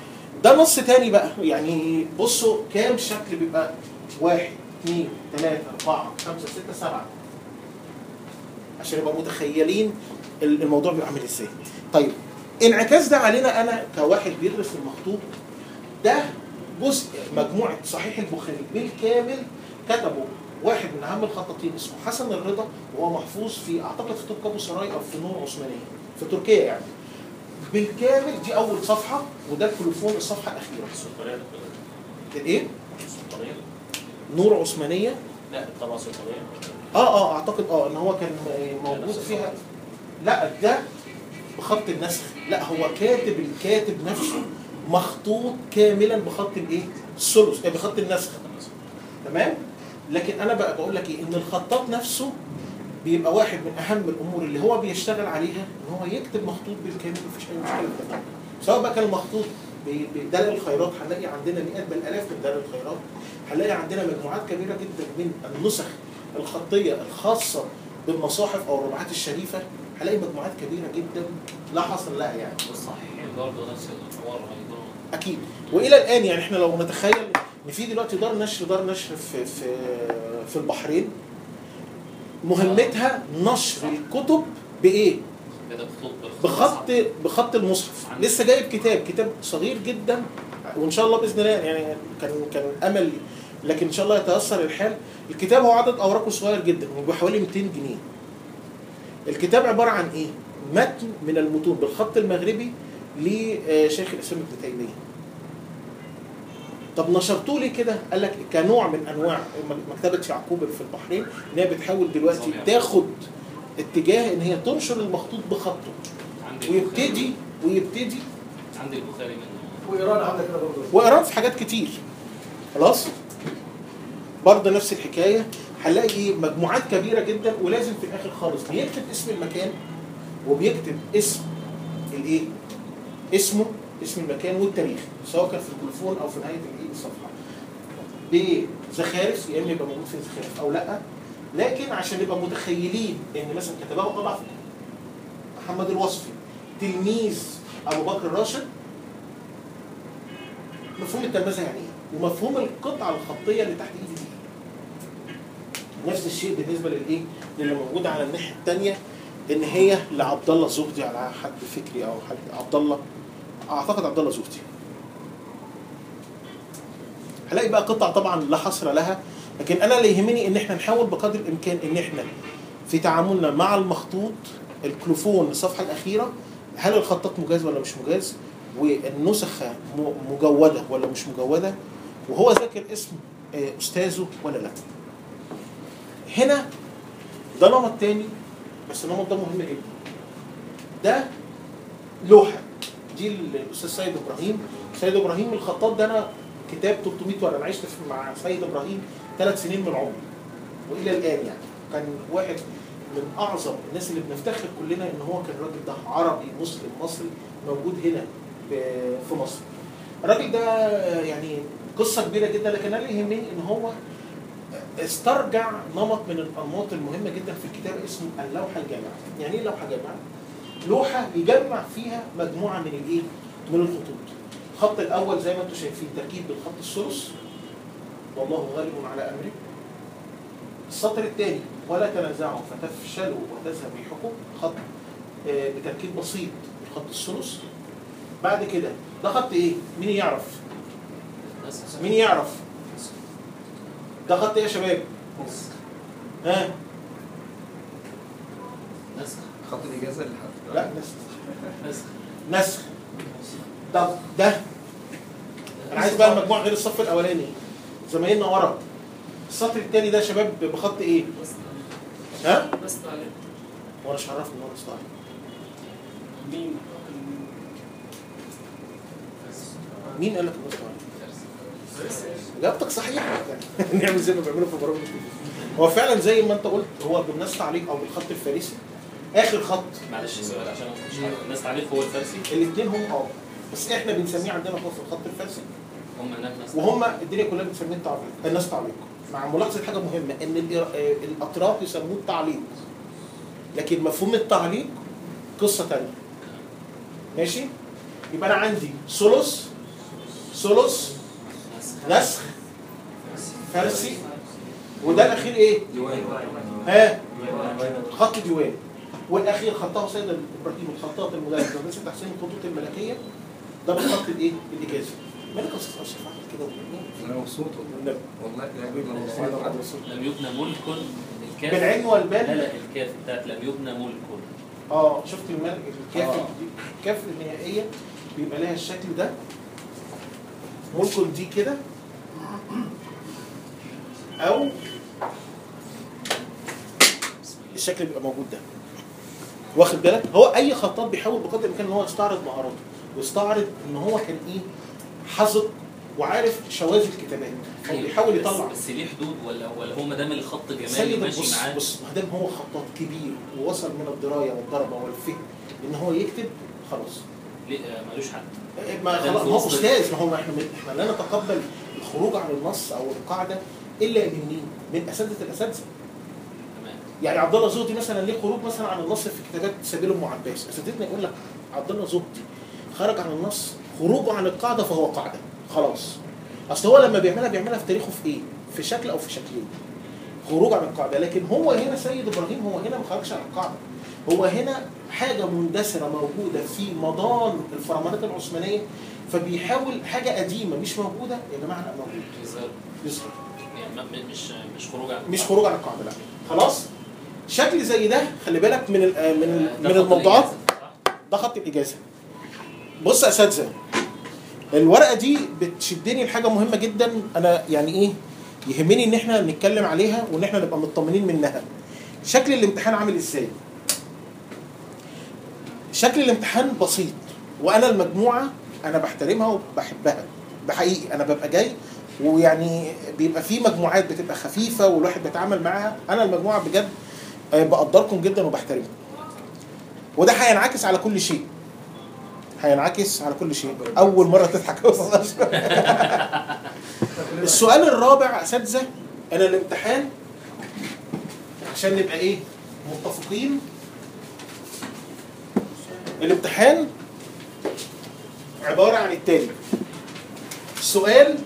ده نص تاني بقى يعني بصوا كام شكل بيبقى واحد اثنين ثلاثة أربعة خمسة ستة سبعة عشان يبقى متخيلين ال- الموضوع بيبقى عامل ازاي طيب انعكاس ده علينا انا كواحد بيدرس المخطوط ده جزء مجموعة صحيح البخاري بالكامل كتبه واحد من اهم الخطاطين اسمه حسن الرضا وهو محفوظ في اعتقد في طب ابو سراي او في نور عثمانيه في تركيا يعني بالكامل دي اول صفحه وده الكلوفون الصفحه الاخيره السلطانية ده الايه السلطانية نور عثمانيه لا طبعا سلطانية اه اه اعتقد اه ان هو كان موجود فيها لا ده بخط النسخ لا هو كاتب الكاتب نفسه مخطوط كاملا بخط الايه الثلث آه، بخط النسخ تمام لكن انا بقى بقول لك ايه ان الخطاط نفسه بيبقى واحد من اهم الامور اللي هو بيشتغل عليها ان هو يكتب مخطوط بالكامل مفيش اي مشكله في ده سواء بقى كان مخطوط ب- بدلال الخيرات هنلاقي عندنا مئات بل الاف من دلال الخيرات هنلاقي عندنا مجموعات كبيره جدا من النسخ الخطيه الخاصه بالمصاحف او الربعات الشريفه هنلاقي مجموعات كبيره جدا لا حصر لها يعني والصحيحين برضه نفس الحوار ايضا اكيد والى الان يعني احنا لو نتخيل ان في دلوقتي دار نشر دار نشر في في في البحرين مهمتها نشر الكتب بايه؟ كده بخطوط بخط بخط المصحف لسه جايب كتاب كتاب صغير جدا وان شاء الله باذن الله يعني كان كان امل لكن ان شاء الله يتيسر الحال الكتاب هو عدد اوراقه صغير جدا وبحوالي 200 جنيه الكتاب عباره عن ايه؟ متن من المتون بالخط المغربي لشيخ الاسلام ابن تيميه طب نشرتوه ليه كده؟ قال لك كنوع من انواع مكتبه يعقوب اللي في البحرين ان هي بتحاول دلوقتي نظام يعقوب. تاخد اتجاه ان هي تنشر المخطوط بخطه عندي ويبتدي ويبتدي عندي البخاري منه وايران عندك كده برضه وايران في حاجات كتير خلاص برضه نفس الحكايه هنلاقي ايه مجموعات كبيره جدا ولازم في الاخر خالص بيكتب اسم المكان وبيكتب اسم الايه اسمه اسم المكان والتاريخ سواء كان في التليفون او في نهايه الايه الصفحه بزخارف يا اما يبقى موجود في زخارف او لا لكن عشان نبقى متخيلين ان مثلا كتبه طبعا محمد الوصفي تلميذ ابو بكر الراشد مفهوم التلمذه يعني ايه؟ ومفهوم القطعه الخطيه اللي تحت ايدي دي نفس الشيء بالنسبه للايه؟ للي موجود على الناحيه الثانيه ان هي لعبد الله الزهدي على حد فكري او حد عبد الله اعتقد عبد الله زهدي هلاقي بقى قطع طبعا لا حصر لها لكن انا اللي يهمني ان احنا نحاول بقدر الامكان ان احنا في تعاملنا مع المخطوط الكلوفون الصفحه الاخيره هل الخطاط مجاز ولا مش مجاز والنسخه م- مجوده ولا مش مجوده وهو ذاكر اسم آه، استاذه ولا لا هنا ده نمط تاني بس النمط ده مهم جدا ده لوحه دي الاستاذ سيد ابراهيم سيد ابراهيم الخطاط ده انا كتاب 300 ورقه انا عشت في- مع سيد ابراهيم ثلاث سنين من عمري والى الان يعني كان واحد من اعظم الناس اللي بنفتخر كلنا ان هو كان الراجل ده عربي مسلم مصري موجود هنا ب- في مصر الراجل ده يعني قصه كبيره جدا لكن انا اللي يهمني ان هو استرجع نمط من الانماط المهمه جدا في الكتاب اسمه اللوحه الجامعه يعني ايه لوحه جامعه لوحه يجمع فيها مجموعه من الايه من الخطوط الخط الاول زي ما انتم شايفين تركيب بالخط الثلث والله غالب على امره السطر الثاني ولا تنازعوا فتفشلوا وتذهب ريحكم خط آه، بتركيب بسيط بالخط الثلث بعد كده ده خط ايه مين يعرف نسخ مين يعرف ده خط ايه يا شباب ها نسخ خط الاجازه اللي حد لا نسخ نسخ نسخ ده ده انا عايز بقى المجموع غير الصف الاولاني زمايلنا ورا السطر الثاني ده يا شباب بخط ايه ها بس عليه وانا مش عرفني ان هو مستعجل مين مين قال لك انه مستعجل اجابتك صحيحه يعني نعمل زي ما بيعملوا في برامج التلفزيون. هو فعلا زي ما انت قلت هو بالناس تعليق او بالخط الفارسي اخر خط معلش سؤال عشان أنا مش عارف الناس تعريف هو الفارسي الاثنين هم اه بس احنا بنسميه عندنا هو في الخط الفارسي هم هناك ناس وهم الدنيا كلها بتسميه التعليق الناس تعليق مع ملاحظه حاجه مهمه ان الإر- آه، الاطراف يسموه التعليق لكن مفهوم التعليق قصه ثانيه ماشي يبقى انا عندي ثلث ثلث نسخ فارسي وده الاخير ايه؟ ديوان ها خط ديوان والاخير خطه سيد ابراهيم الخطاط المدرس مدرسه تحسين الخطوط الملكيه ده بالخط الايه؟ الاجازي مالك يا استاذ اشرف عامل كده وبتقول انا مبسوط والله والله لا إيه؟ انا مبسوط لم يبنى ملك الكاف بالعلم والبال لا لا الكاف بتاعت لم يبنى ملك اه شفت الملك الكاف آه. الكاف النهائيه بيبقى لها الشكل ده ممكن دي كده او الشكل بيبقى موجود ده واخد بالك هو اي خطاط بيحاول بقدر الامكان ان هو يستعرض مهاراته ويستعرض ان هو كان ايه حذق وعارف شواذ الكتابات هو بيحاول بس- يطلع بس ليه حدود ولا ولا هو ما دام الخط جمالي سيد ماشي بص معاه بص ما دام هو خطاط كبير ووصل من الدرايه والضربه والفهم ان هو يكتب خلاص ليه آه، ملوش حل ما ده خلاص في ما هو وسط- استاذ ما هو احنا احنا لا نتقبل الخروج عن النص او القاعده الا من مين؟ من اساتذه الاساتذه تمام يعني عبد الله زهدي مثلا ليه خروج مثلا عن النص في كتابات سبيل ام عباس اساتذتنا يقول لك عبد الله زهدي خرج عن النص خروجه عن القاعده فهو قاعده خلاص اصل هو لما بيعملها بيعملها في تاريخه في ايه؟ في شكل او في شكلين خروج عن القاعده لكن هو هنا سيد ابراهيم هو هنا ما خرجش عن القاعده هو هنا حاجه مندثره موجوده في مضان الفرمانات العثمانيه فبيحاول حاجه قديمه مش موجوده يا جماعه لا موجود يظهر يظهر يعني ما- م- مش مش خروج عن مش خروج عن القاعده لا خلاص شكل زي ده خلي بالك من ال- آه، من ال- ده من خط الموضوعات الإجازة، صح؟ ده خط الاجازه بص يا اساتذه الورقه دي بتشدني لحاجه مهمه جدا انا يعني ايه يهمني ان احنا نتكلم عليها وان احنا نبقى مطمنين منها شكل الامتحان عامل ازاي شكل الامتحان بسيط وانا المجموعه انا بحترمها وبحبها بحقيقي انا ببقى جاي ويعني بيبقى في مجموعات بتبقى خفيفه والواحد بيتعامل معاها انا المجموعه بجد آه، بقدركم جدا وبحترمكم وده هينعكس على كل شيء هينعكس على كل شيء اول مره تضحك يا أستاذ أشرف. السؤال الرابع يا اساتذه انا الامتحان عشان نبقى ايه متفقين الامتحان عباره عن التالي سؤال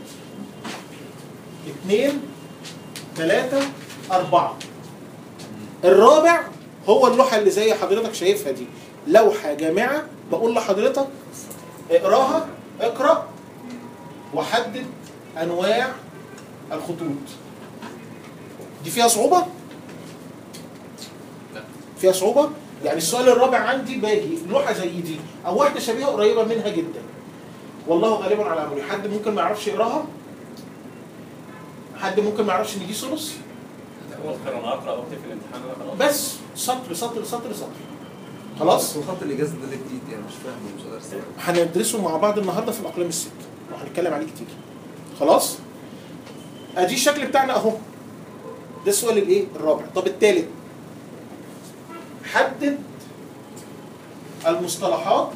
اثنين ثلاثة أربعة الرابع هو اللوحة اللي زي حضرتك شايفها دي لوحة جامعة بقول لحضرتك اقراها اقرأ وحدد أنواع الخطوط دي فيها صعوبة؟ لا. فيها صعوبة؟ يعني السؤال الرابع عندي باجي لوحة زي دي أو واحدة شبيهة قريبة منها جدا والله غالبا على أمري حد ممكن ما يعرفش يقراها؟ حد ممكن ما يعرفش إن دي ثلث؟ هو الخير انا اقرا واكتب في الامتحان انا خلاص بس سطر سطر سطر سطر خلاص بس خط الاجازه ده اللي جديد يعني مش فاهم مش قادر استوعب هندرسه مع بعض النهارده في الاقلام الست وهنتكلم عليه كتير خلاص ادي الشكل بتاعنا اهو ده السؤال الايه الرابع طب الثالث حدد المصطلحات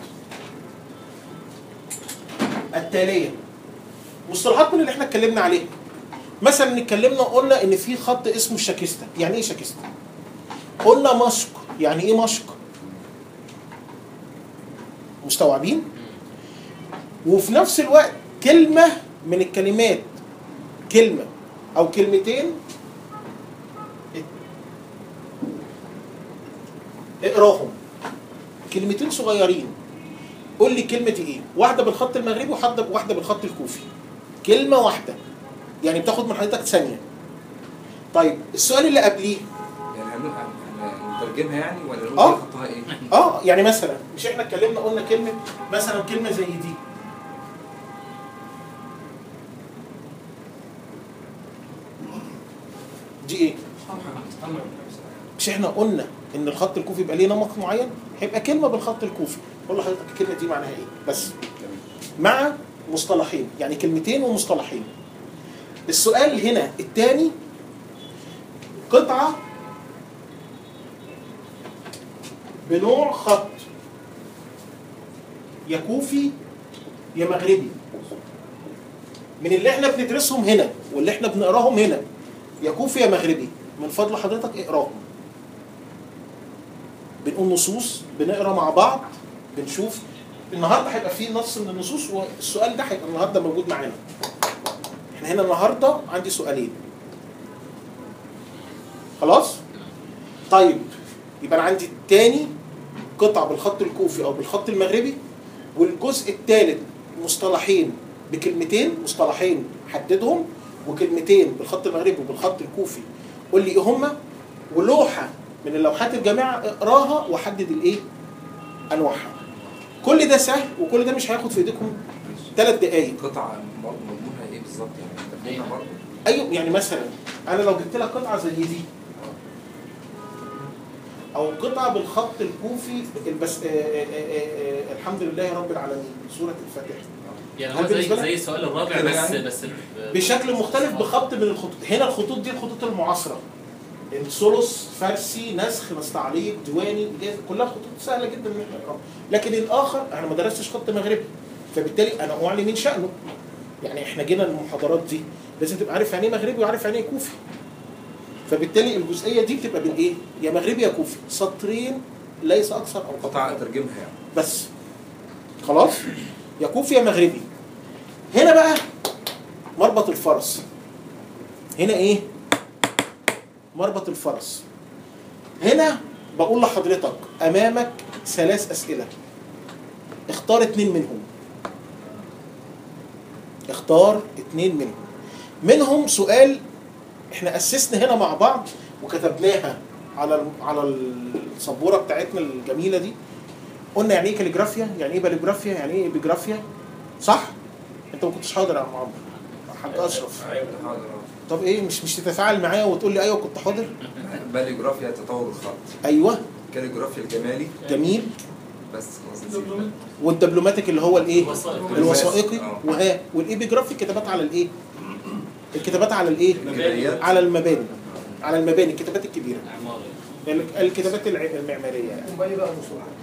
التاليه مصطلحات من اللي احنا اتكلمنا عليها مثلا اتكلمنا وقلنا ان في خط اسمه الشاكستا يعني ايه شاكستا قلنا مشق يعني ايه مشق مستوعبين وفي نفس الوقت كلمة من الكلمات كلمة أو كلمتين اقراهم كلمتين صغيرين قول لي كلمة ايه واحدة بالخط المغربي وواحدة واحدة بالخط الكوفي كلمة واحدة يعني بتاخد من حضرتك ثانية طيب السؤال اللي قبليه يعني هن- هن- هنترجمها يعني ولا نقول آه. دي خطها ايه؟ اه يعني مثلا مش احنا اتكلمنا قلنا كلمة مثلا كلمة زي دي دي ايه؟ مش احنا قلنا ان الخط الكوفي يبقى ليه نمط معين؟ هيبقى كلمة بالخط الكوفي قول لحضرتك الكلمة دي معناها ايه؟ بس مع مصطلحين يعني كلمتين ومصطلحين السؤال هنا الثاني قطعة بنوع خط يا كوفي يا مغربي من اللي احنا بندرسهم هنا واللي احنا بنقراهم هنا يا كوفي يا مغربي من فضل حضرتك اقراهم بنقول نصوص بنقرا مع بعض بنشوف النهارده هيبقى فيه نص من النصوص والسؤال ده هيبقى النهارده موجود معانا احنا هنا النهارده عندي سؤالين خلاص طيب يبقى انا عندي الثاني قطعه بالخط الكوفي او بالخط المغربي والجزء الثالث مصطلحين بكلمتين مصطلحين حددهم وكلمتين بالخط المغربي وبالخط الكوفي قول لي ايه هما ولوحه من اللوحات الجامعه اقراها وحدد الايه انواعها كل ده سهل وكل ده مش هياخد في ايديكم ثلاث دقائق قطعة برضه مضمونها ايه بالظبط يعني ترجمها برضه ايوه يعني مثلا انا لو جبت لك قطعه زي دي او قطعه بالخط الكوفي البس آه آه آه آه الحمد لله رب العالمين سوره الفاتحه يعني هل هو زي بالنسبة لك؟ زي السؤال الرابع كده بس يعني؟ بس بشكل مختلف بخط من الخطوط هنا الخطوط دي الخطوط المعاصره الثلث فارسي نسخ نستعليق ديواني إجازة، كلها خطوط سهله جدا ان احنا نقراها لكن الاخر انا ما درستش خط مغربي فبالتالي انا اعلي من شانه يعني احنا جينا المحاضرات دي لازم تبقى عارف يعني ايه مغربي وعارف يعني ايه كوفي فبالتالي الجزئيه دي بتبقى بالايه؟ يا مغربي يا كوفي سطرين ليس اكثر او قطعة اقل اترجمها يعني بس خلاص يا كوفي يا مغربي هنا بقى مربط الفرس هنا ايه مربط الفرس هنا بقول لحضرتك امامك ثلاث اسئله اختار اتنين منهم اختار اتنين منهم منهم سؤال احنا اسسنا هنا مع بعض وكتبناها على الم- على السبوره بتاعتنا الجميله دي قلنا يعني ايه كاليجرافيا يعني ايه باليجرافيا يعني ايه ايبيجرافيا صح انت ما كنتش حاضر يا عم عمرو حاج اشرف ايوه حاضر طب ايه مش مش تتفاعل معايا وتقول لي ايوه كنت حاضر باليجرافيا تطور الخط ايوه كاليجرافيا الجمالي جميل بس خلاص نسيت. والدبلوماتيك اللي هو الايه الوثائق. الوثائقي آه. وها والايبيجرافي الكتابات على الايه الكتابات على الايه الجماليات على المباني على المباني الكتابات الكبيره اعماري ال- الكتابات الع- المعماريه يعني موبايل بقى مصطلحات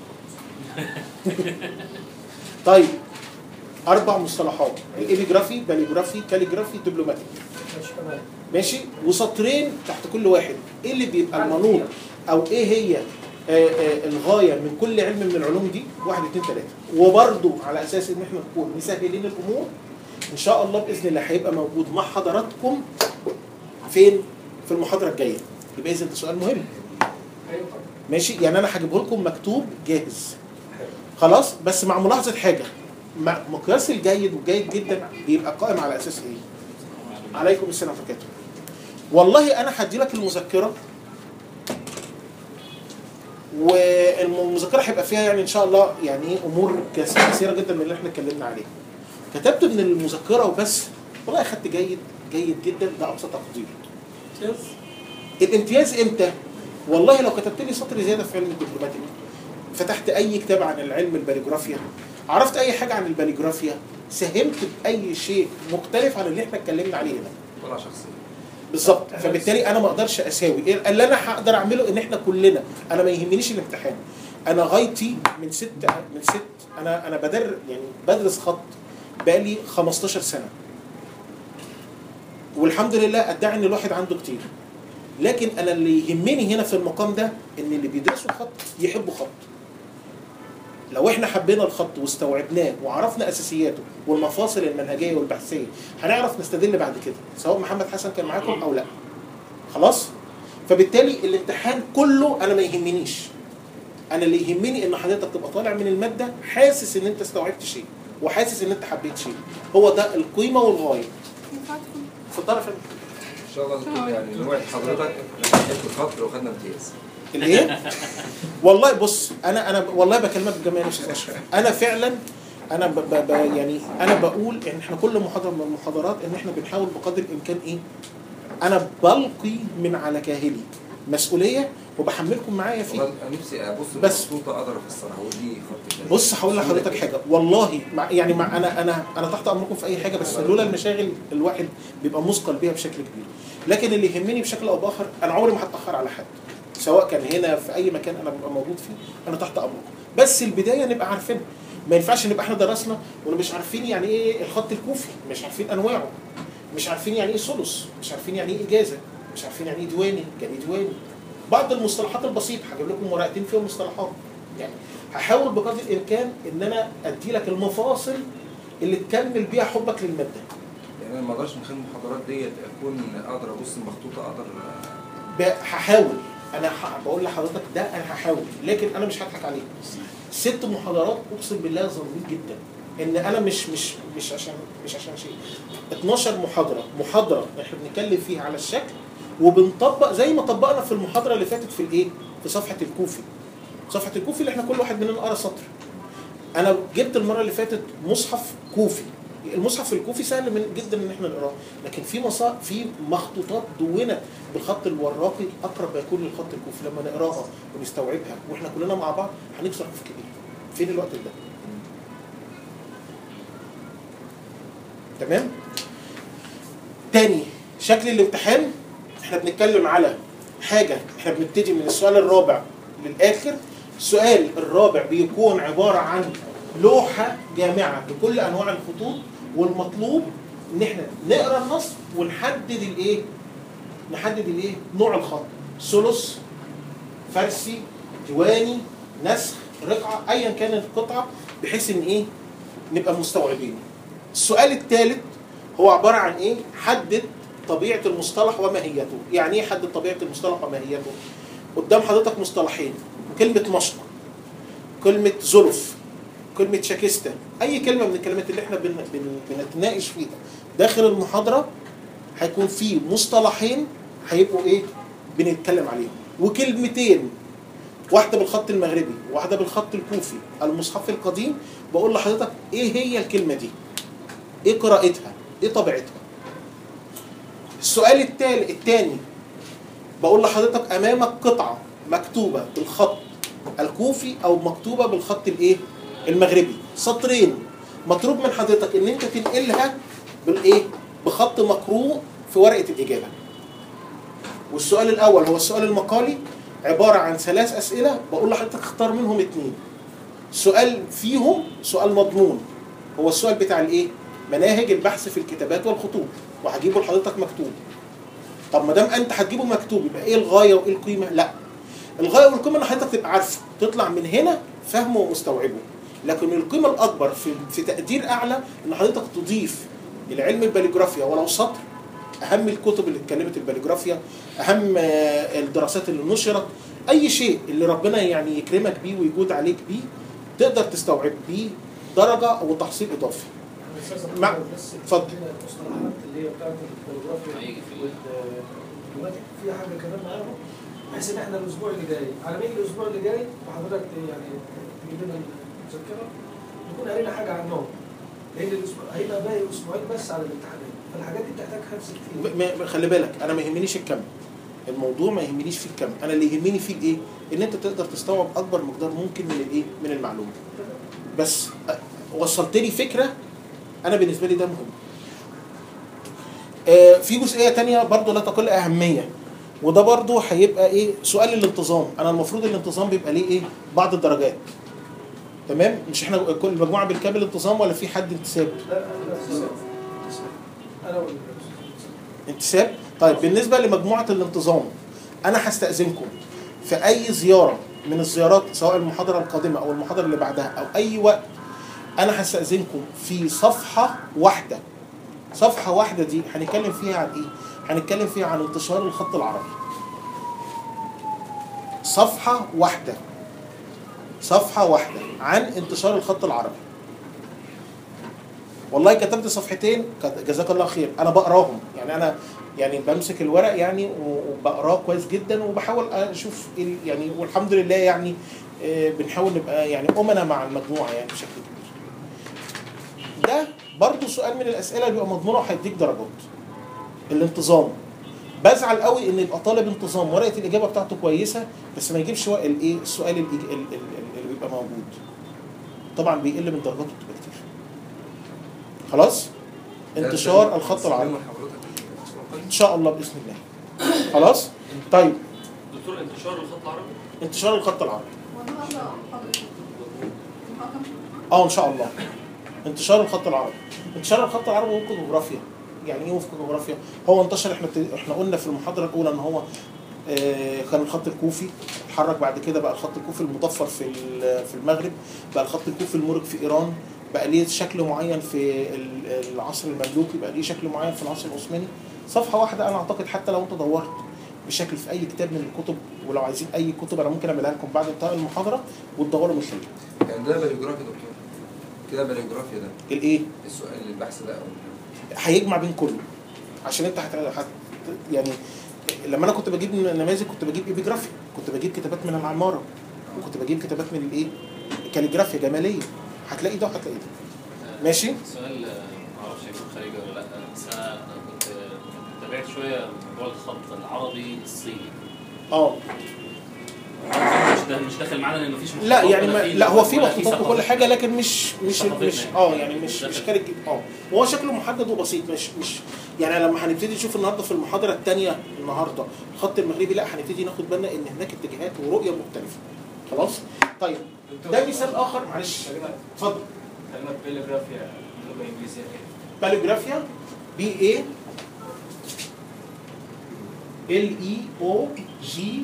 طيب اربع مصطلحات الايبيجرافي باليجرافي كاليجرافي دبلوماتيك ماشي تمام ماشي وسطرين تحت كل واحد ايه اللي بيبقى المنوط او ايه هي آه، آه، الغايه من كل علم من العلوم دي واحد اتنين تلاته وبرضو على اساس ان احنا نكون مسهلين الامور ان شاء الله باذن الله هيبقى موجود مع حضراتكم فين في المحاضره الجايه يبقى اذا ده سؤال مهم ايوه طبعا ماشي يعني انا هجيبه لكم مكتوب جاهز خلاص بس مع ملاحظه حاجه مع- مقياس الجيد والجيد جدا بيبقى قائم على اساس ايه عليكم السلام ورحمه الله والله انا هدي لك المذكره والمذكره هيبقى فيها يعني ان شاء الله يعني ايه امور كس- كثيره جدا من اللي احنا اتكلمنا عليه كتبت من المذكره وبس والله اخدت جيد جيد جدا ده اقصى تقدير الامتياز امتى والله لو كتبت لي سطر زياده في علم الدبلوماتيك فتحت اي كتاب عن العلم الباليجرافيا عرفت اي حاجه عن الباليجرافيا ساهمت باي شيء مختلف عن اللي احنا اتكلمنا عليه هنا طلع شخصية بالظبط فبالتالي انا ما اقدرش اساوي إيه اللي انا هقدر اعمله ان احنا كلنا انا ما يهمنيش الامتحان انا غايتي من ست من ست انا انا بدر يعني بدرس خط بقالي 15 سنه والحمد لله ادعي ان الواحد عنده كتير لكن انا اللي يهمني هنا في المقام ده ان اللي بيدرسوا خط يحبوا خط لو احنا حبينا الخط واستوعبناه وعرفنا اساسياته والمفاصل المنهجيه والبحثيه هنعرف نستدل بعد كده سواء محمد حسن كان معاكم او لا خلاص فبالتالي الامتحان كله انا ما يهمنيش انا اللي يهمني ان حضرتك تبقى طالع من الماده حاسس ان انت استوعبت شيء وحاسس ان انت حبيت شيء هو ده القيمه والغايه في الطرف ان شاء الله دكتور يعني نوعد حضرتك من ناحية الخط لو خدنا امتياز الايه والله بص انا انا والله بكلمك بجمال يا استاذ اشرف انا فعلا انا ب ب ب يعني انا بقول ان احنا كل محاضره من المحاضرات ان احنا بنحاول بقدر الامكان ايه انا بلقي من على كاهلي مسؤوليه وبحملكم معايا فيه والله انا نفسي ابص بس. للمخطوطة اقدر افسرها ودي خط كذا. بص هقول لحضرتك حاجه والله مع يعني مع انا انا انا تحت امركم في اي حاجه بس لولا المشاغل الواحد بيبقى مثقل بيها بشكل كبير لكن اللي يهمني بشكل او باخر انا عمري ما هتاخر على حد سواء كان هنا في اي مكان انا ببقى موجود فيه انا تحت امركم بس البدايه نبقى عارفينها ما ينفعش نبقى احنا درسنا ومش عارفين يعني ايه الخط الكوفي مش عارفين انواعه مش عارفين يعني ايه ثلث مش عارفين يعني ايه اجازه مش عارفين يعني ايه ديواني يعني ايه ديواني بعض المصطلحات البسيطه هجيب لكم ورقتين فيهم مصطلحات يعني هحاول بقدر الامكان ان انا ادي لك المفاصل اللي تكمل بيها حبك للماده يعني انا ما اقدرش من خلال المحاضرات ديت اكون اقدر ابص المخطوطه اقدر ب- هحاول انا ح- بقول لحضرتك ده انا هحاول لكن انا مش هضحك عليك ست محاضرات اقسم بالله ظالمين جدا ان انا مش مش مش عشان مش عشان شيء 12 محاضره محاضره احنا بنتكلم فيها على الشكل وبنطبق زي ما طبقنا في المحاضره اللي فاتت في الايه في صفحه الكوفي صفحه الكوفي اللي احنا كل واحد مننا قرا سطر انا جبت المره اللي فاتت مصحف كوفي المصحف الكوفي سهل من جدا ان احنا نقراه لكن في مصا في مخطوطات دونت بالخط الوراقي اقرب ما يكون للخط الكوفي لما نقراها ونستوعبها واحنا كلنا مع بعض هنكسر في كبير فين الوقت ده تمام تاني شكل الامتحان احنا بنتكلم على حاجه احنا بنبتدي من السؤال الرابع للاخر السؤال الرابع بيكون عباره عن لوحه جامعه بكل انواع الخطوط والمطلوب ان احنا نقرا النص ونحدد الايه نحدد الايه نوع الخط ثلث فارسي ديواني نسخ رقعه ايا كانت القطعه بحيث ان ايه نبقى مستوعبين السؤال الثالث هو عباره عن ايه حدد طبيعه المصطلح وماهيته يعني ايه حدد طبيعه المصطلح وماهيته قدام حضرتك مصطلحين كلمه مشنق كلمه زلف كلمه شاكستا اي كلمه من الكلمات اللي احنا بن بن بنتناقش فيها داخل المحاضره هيكون في مصطلحين هيبقوا ايه بنتكلم عليهم وكلمتين واحده بالخط المغربي واحده بالخط الكوفي المصحف القديم بقول لحضرتك ايه هي الكلمه دي ايه قراءتها ايه طبيعتها السؤال التالي الثاني بقول لحضرتك امامك قطعه مكتوبه بالخط الكوفي او مكتوبه بالخط الايه المغربي سطرين مطلوب من حضرتك ان انت تنقلها بالايه بخط مقروء في ورقه الاجابه والسؤال الاول هو السؤال المقالي عباره عن ثلاث اسئله بقول لحضرتك اختار منهم اثنين سؤال فيهم سؤال مضمون هو السؤال بتاع الايه مناهج البحث في الكتابات والخطوط وهجيبه لحضرتك مكتوب طب ما دام انت هتجيبه مكتوب يبقى ايه الغايه وايه القيمه لا الغايه والقيمه ان حضرتك تبقى عارفه تطلع من هنا فاهمه ومستوعبه لكن القيمه الاكبر في في تقدير اعلى ان حضرتك تضيف العلم الباليجرافيا ولو سطر اهم الكتب اللي اتكلمت الباليجرافيا اهم آه، الدراسات اللي نشرت اي شيء اللي ربنا يعني يكرمك بيه ويجود عليك بيه تقدر تستوعب بيه درجه او تحصيل اضافي مع- بس اتفضل. المصطلحات اللي هي بتاعت الكاليجرافيا هيجي في والجراماتيك في حاجه كمان معاهم بحيث ان احنا الاسبوع اللي جاي على ما يجي الاسبوع اللي جاي وحضرتك يعني تجيب لنا المذكره نكون قارينا حاجه عنهم لان الاسبوع هيبقى باقي اسبوعين بس على الامتحانات فالحاجات دي بتحتاج حفظ كتير م- م- خلي بالك انا ما يهمنيش الكم الموضوع ما يهمنيش في الكم انا اللي يهمني فيه ايه ان انت تقدر تستوعب اكبر مقدار ممكن من الايه من المعلومه بس أ- وصلت لي فكره انا بالنسبه لي ده مهم آه، في جزئيه تانية برضو لا تقل اهميه وده برضو هيبقى ايه سؤال الانتظام انا المفروض الانتظام بيبقى ليه ايه بعض الدرجات تمام مش احنا كل المجموعه بالكامل انتظام ولا في حد انتساب لا انا انا وال- انتساب طيب بالنسبه لمجموعه الانتظام انا هستاذنكم في اي زياره من الزيارات سواء المحاضره القادمه او المحاضره اللي بعدها او اي وقت انا هستاذنكم في صفحه واحده صفحه واحده دي هنتكلم فيها عن ايه هنتكلم فيها عن انتشار الخط العربي صفحه واحده صفحه واحده عن انتشار الخط العربي والله كتبت صفحتين كت- جزاك الله خير انا بقراهم يعني انا يعني بمسك الورق يعني وبقراه كويس جدا وبحاول اشوف إيه ال- يعني والحمد لله يعني آه، بنحاول نبقى يعني امنا مع المجموعه يعني بشكل كبير. ده برضو سؤال من الاسئله اللي بيبقى مضمونه وهيديك درجات. الانتظام بزعل قوي ان يبقى طالب انتظام ورقه الاجابه بتاعته كويسه بس ما يجيبش ورق الايه السؤال الإج- ال- ال- ال- اللي بيبقى موجود. طبعا بيقل من درجاته بتبقى كتير. خلاص؟ انتشار الخط العربي ان شاء الله باذن الله خلاص طيب دكتور انتشار الخط العربي انتشار الخط العربي والنهارده حضرتك المحاضرة اه ان شاء الله انتشار الخط العربي انتشار الخط العربي وفق جغرافيا يعني ايه وفق جغرافيا هو انتشر احنا احنا قلنا في المحاضره الاولى ان هو آه، كان الخط الكوفي اتحرك بعد كده بقى الخط الكوفي المضفر في ال- في المغرب بقى الخط الكوفي المورج في ايران بقى ليه شكل معين في ال- العصر المملوكي بقى ليه شكل معين في العصر العثماني صفحه واحده انا اعتقد حتى لو انت دورت بشكل في اي كتاب من الكتب ولو عايزين اي كتب انا ممكن اعملها لكم بعد انتهاء المحاضره وتدوروا من خلالها يعني ده باليوجرافي يا دكتور كده باليوجرافيا ده الايه السؤال البحث ده او هيجمع بين كله عشان انت هت... هت... يعني لما انا كنت بجيب نماذج كنت بجيب ايبيجرافي كنت بجيب كتابات من العماره وكنت بجيب كتابات من الايه كاليجرافيا جماليه هتلاقي ده وهتلاقي ده ماشي سؤال آه، معرفش هيكون خارجي ولا لا بس انا أنا كنت آه، تابعت شويه موضوع الخط العربي الصيني اه مش ده مش داخل معانا لانه مفيش لا مخطوطات يعني ولا ما في- لا هو في ولا مخطوطات وكل ثقافة. حاجه لكن مش مش ثقافتنا مش يعني. اه يعني مش مش داخل. كارك اه وهو شكله محدد وبسيط مش مش يعني لما هنبتدي نشوف النهارده في المحاضره الثانيه النهارده الخط المغربي لا هنبتدي ناخد بالنا ان هناك اتجاهات ورؤيه مختلفه خلاص طيب ده مثال اخر معلش اتفضل كلمة بيليغرافيا لغة إنجليزية إيه؟ باليوجرافيا بي اي ال اي او جي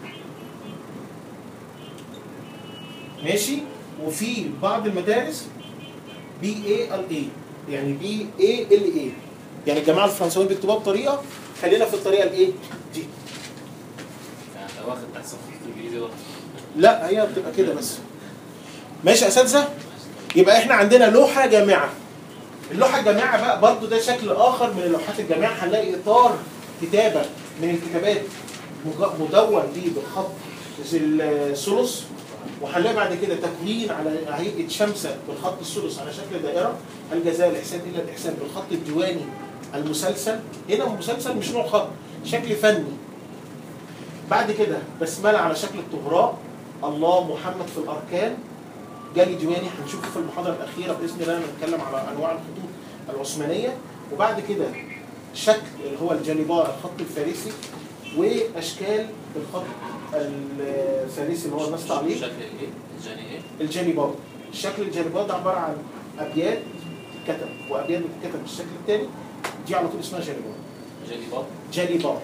ماشي وفي بعض المدارس بي اي ال اي يعني بي اي ال اي يعني الجماعه الفرنساويين بيكتبوها بطريقه خلينا في الطريقه الايه دي يعني انت واخد تحت صفحه الانجليزي ده لا هي بتبقى كده بس ماشي يا اساتذه يبقى احنا عندنا لوحه جامعه اللوحه الجامعه بقى برضو ده شكل اخر من اللوحات الجامعه هنلاقي اطار كتابه من الكتابات مج- مدون ليه بالخط زي الثلث وهنلاقي بعد كده تكوين على هيئه شمسه بالخط الثلث على شكل دائره الجزاء الاحسان الا الاحسان بالخط الديواني المسلسل هنا مسلسل مش نوع خط شكل فني بعد كده بسمله على شكل الطهراء الله محمد في الاركان جالي ديواني هنشوفه في المحاضره الاخيره باذن الله نتكلم على انواع الخطوط العثمانيه وبعد كده شكل اللي هو الجانبار الخط الفارسي واشكال الخط الفارسي اللي هو النص عليه شكل ايه؟ الجاني ايه؟ الجانبار الشكل الجانبار ده عباره عن ابيات كتب وابيات بتتكتب بالشكل الثاني دي على طول اسمها جانبار جاني باب جانبار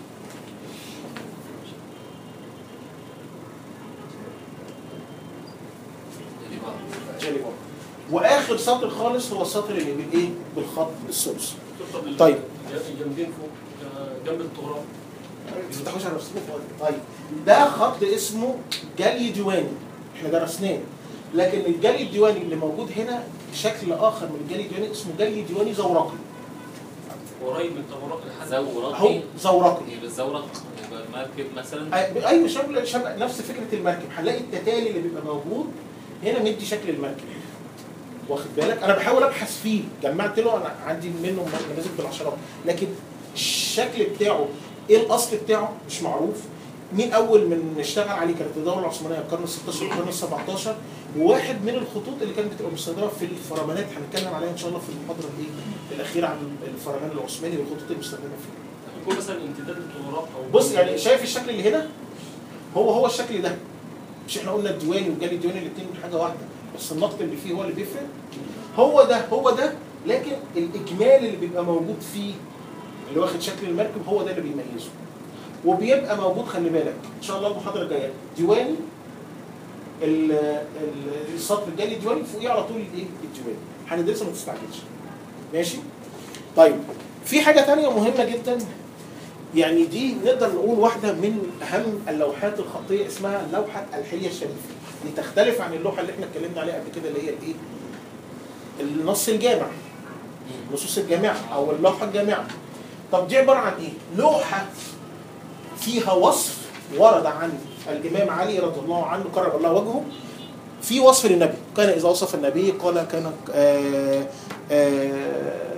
جاني باب جانبار واخر سطر خالص هو السطر اللي بالايه بالخط الثلث طب ال- طيب. الجنبين فوق آه، جنب الطهران ما تفتحوش على نفسكم طيب ده خط اسمه جلي ديواني احنا درسناه لكن الجلي الديواني اللي موجود هنا شكل اخر من الجلي الديواني اسمه جلي ديواني زورقي قريب من طبرات لحد اهو زورقي زورقي يبقى الزورق يبقى المركب مثلا أي- ايوه شبه شبه نفس فكره المركب هنلاقي التتالي اللي بيبقى موجود هنا مدي شكل المركب واخد بالك انا بحاول ابحث فيه جمعت له انا عندي منه نماذج بالعشرات لكن الشكل بتاعه ايه الاصل بتاعه مش معروف مين اول من اشتغل عليه كانت الدوله العثمانيه القرن ال 16 والقرن ال 17 وواحد من الخطوط اللي كانت بتبقى مستخدمه في الفرمانات هنتكلم عليها ان شاء الله في المحاضره الايه الاخيره عن الفرمان العثماني والخطوط المستخدمه فيه يكون مثلا امتداد الطهرات او بص يعني شايف الشكل اللي هنا هو هو الشكل ده مش احنا قلنا الديواني والجالي الديواني الاثنين حاجه واحده بس النقط اللي فيه هو اللي بيفرق هو ده هو ده لكن الاجمال اللي بيبقى موجود فيه اللي واخد شكل المركب هو ده اللي بيميزه وبيبقى موجود خلي بالك ان شاء الله المحاضره الجايه ديواني ال- ال- السطر الجالي الديواني فوقيه على طول الايه الديواني هندرسه ما تستعجلش ماشي طيب في حاجه تانية مهمه جدا يعني دي نقدر نقول واحدة من أهم اللوحات الخطية اسمها لوحة الحلية الشريفة دي تختلف عن اللوحة اللي احنا اتكلمنا عليها قبل كده اللي هي الايه؟ النص الجامع نصوص الجامعة أو اللوحة الجامعة طب دي عبارة عن ايه؟ لوحة فيها وصف ورد عن الإمام علي رضي الله عنه كرم الله وجهه في وصف للنبي كان إذا وصف النبي قال كان آه آه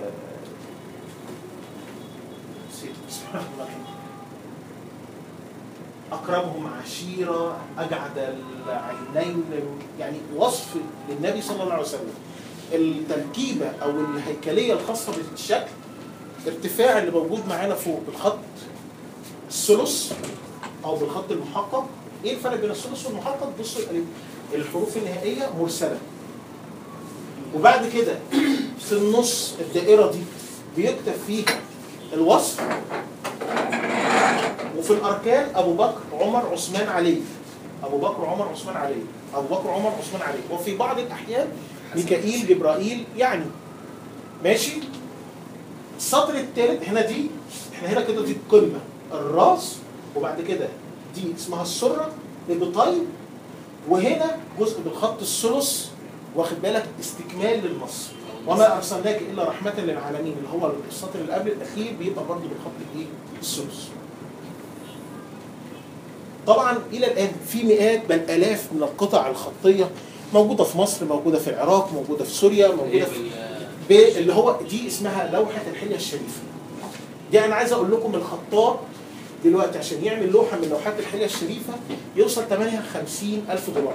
نسيت. بسم الله الرحمن الرحيم. أكرمهم عشيرة أجعد العينين يعني وصف للنبي صلى الله عليه وسلم التركيبة أو الهيكلية الخاصة بالشكل ارتفاع اللي موجود معانا فوق بالخط الثلث أو بالخط المحقق إيه الفرق بين الثلث والمحقق؟ بصوا يبقى الحروف النهائية مرسلة وبعد كده في النص الدائرة دي بيكتب فيها الوصف وفي الاركان ابو بكر عمر عثمان علي ابو بكر عمر عثمان علي ابو بكر عمر عثمان علي وفي بعض الاحيان ميكائيل جبرائيل يعني ماشي السطر الثالث هنا دي احنا هنا كده دي القمه الراس وبعد كده دي اسمها السره ابطين وهنا جزء بالخط الثلث واخد بالك استكمال للنص وما ارسلناك الا رحمه للعالمين اللي هو السطر اللي قبل الاخير بيبقى برضه بالخط الايه؟ الثلث. طبعا الى الان في مئات بل الاف من القطع الخطيه موجوده في مصر موجوده في العراق موجوده في سوريا موجوده في ب- اللي هو دي اسمها لوحه الحليه الشريفه. دي انا عايز اقول لكم الخطاط دلوقتي عشان يعمل لوحه من لوحات الحليه الشريفه يوصل 58 الف دولار.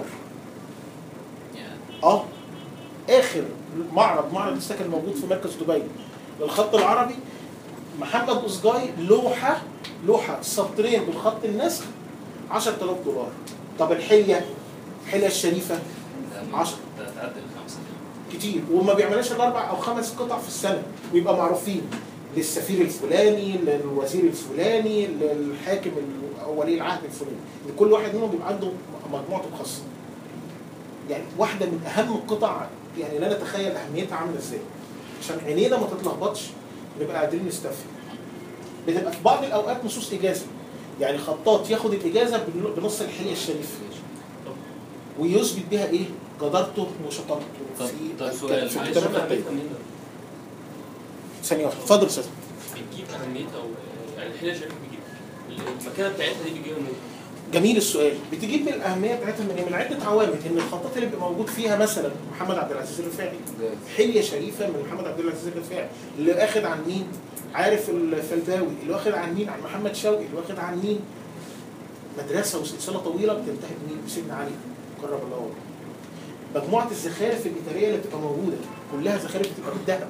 اه اخر معرض معرض لسه كان موجود في مركز دبي للخط العربي محمد أصجاي لوحه لوحه سطرين بالخط النسخ 10000 دولار طب الحليه الحليه الشريفه عشرة. تعدي الخمسة كتير وما بيعملهاش الا اربع او خمس قطع في السنه ويبقى معروفين للسفير الفلاني للوزير الفلاني للحاكم ال- او ولي العهد الفلاني كل واحد منهم بيبقى عنده مجموعته الخاصه يعني واحده من اهم القطع يعني لا نتخيل اهميتها عامله ازاي عشان عينينا ما تتلخبطش نبقى قادرين نستفهم بتبقى في بعض الاوقات نصوص اجازه يعني خطاط ياخد الاجازه بن- بنص الحليه الشريف ويثبت بها ايه؟ جدارته وشطارته طب- في طب الك- سؤال، في معلش، الكتابه شايف الخطيه أهميتها منين؟ ثانيه واحده اتفضل يا استاذ بتجيب اهميتها او يعني الحليه الشريفه بتجيب المكانه بتاعتها دي بتجيبها منين؟ جميل السؤال بتجيب من الاهميه بتاعتها من إيه؟ من عده عوامل ان الخطاط اللي بيبقى موجود فيها مثلا محمد عبد العزيز الرفاعي حليه شريفه من محمد عبد العزيز الرفاعي اللي واخد عن مين؟ عارف الفلداوي اللي واخد عن مين؟ عن محمد شوقي اللي واخد عن مين؟ مدرسه وسلسله طويله بتنتهي بمين؟ بسيدنا علي كرم الله وجهه. مجموعه الزخارف الاثريه اللي بتبقى موجوده كلها زخارف بتبقى بالذهب.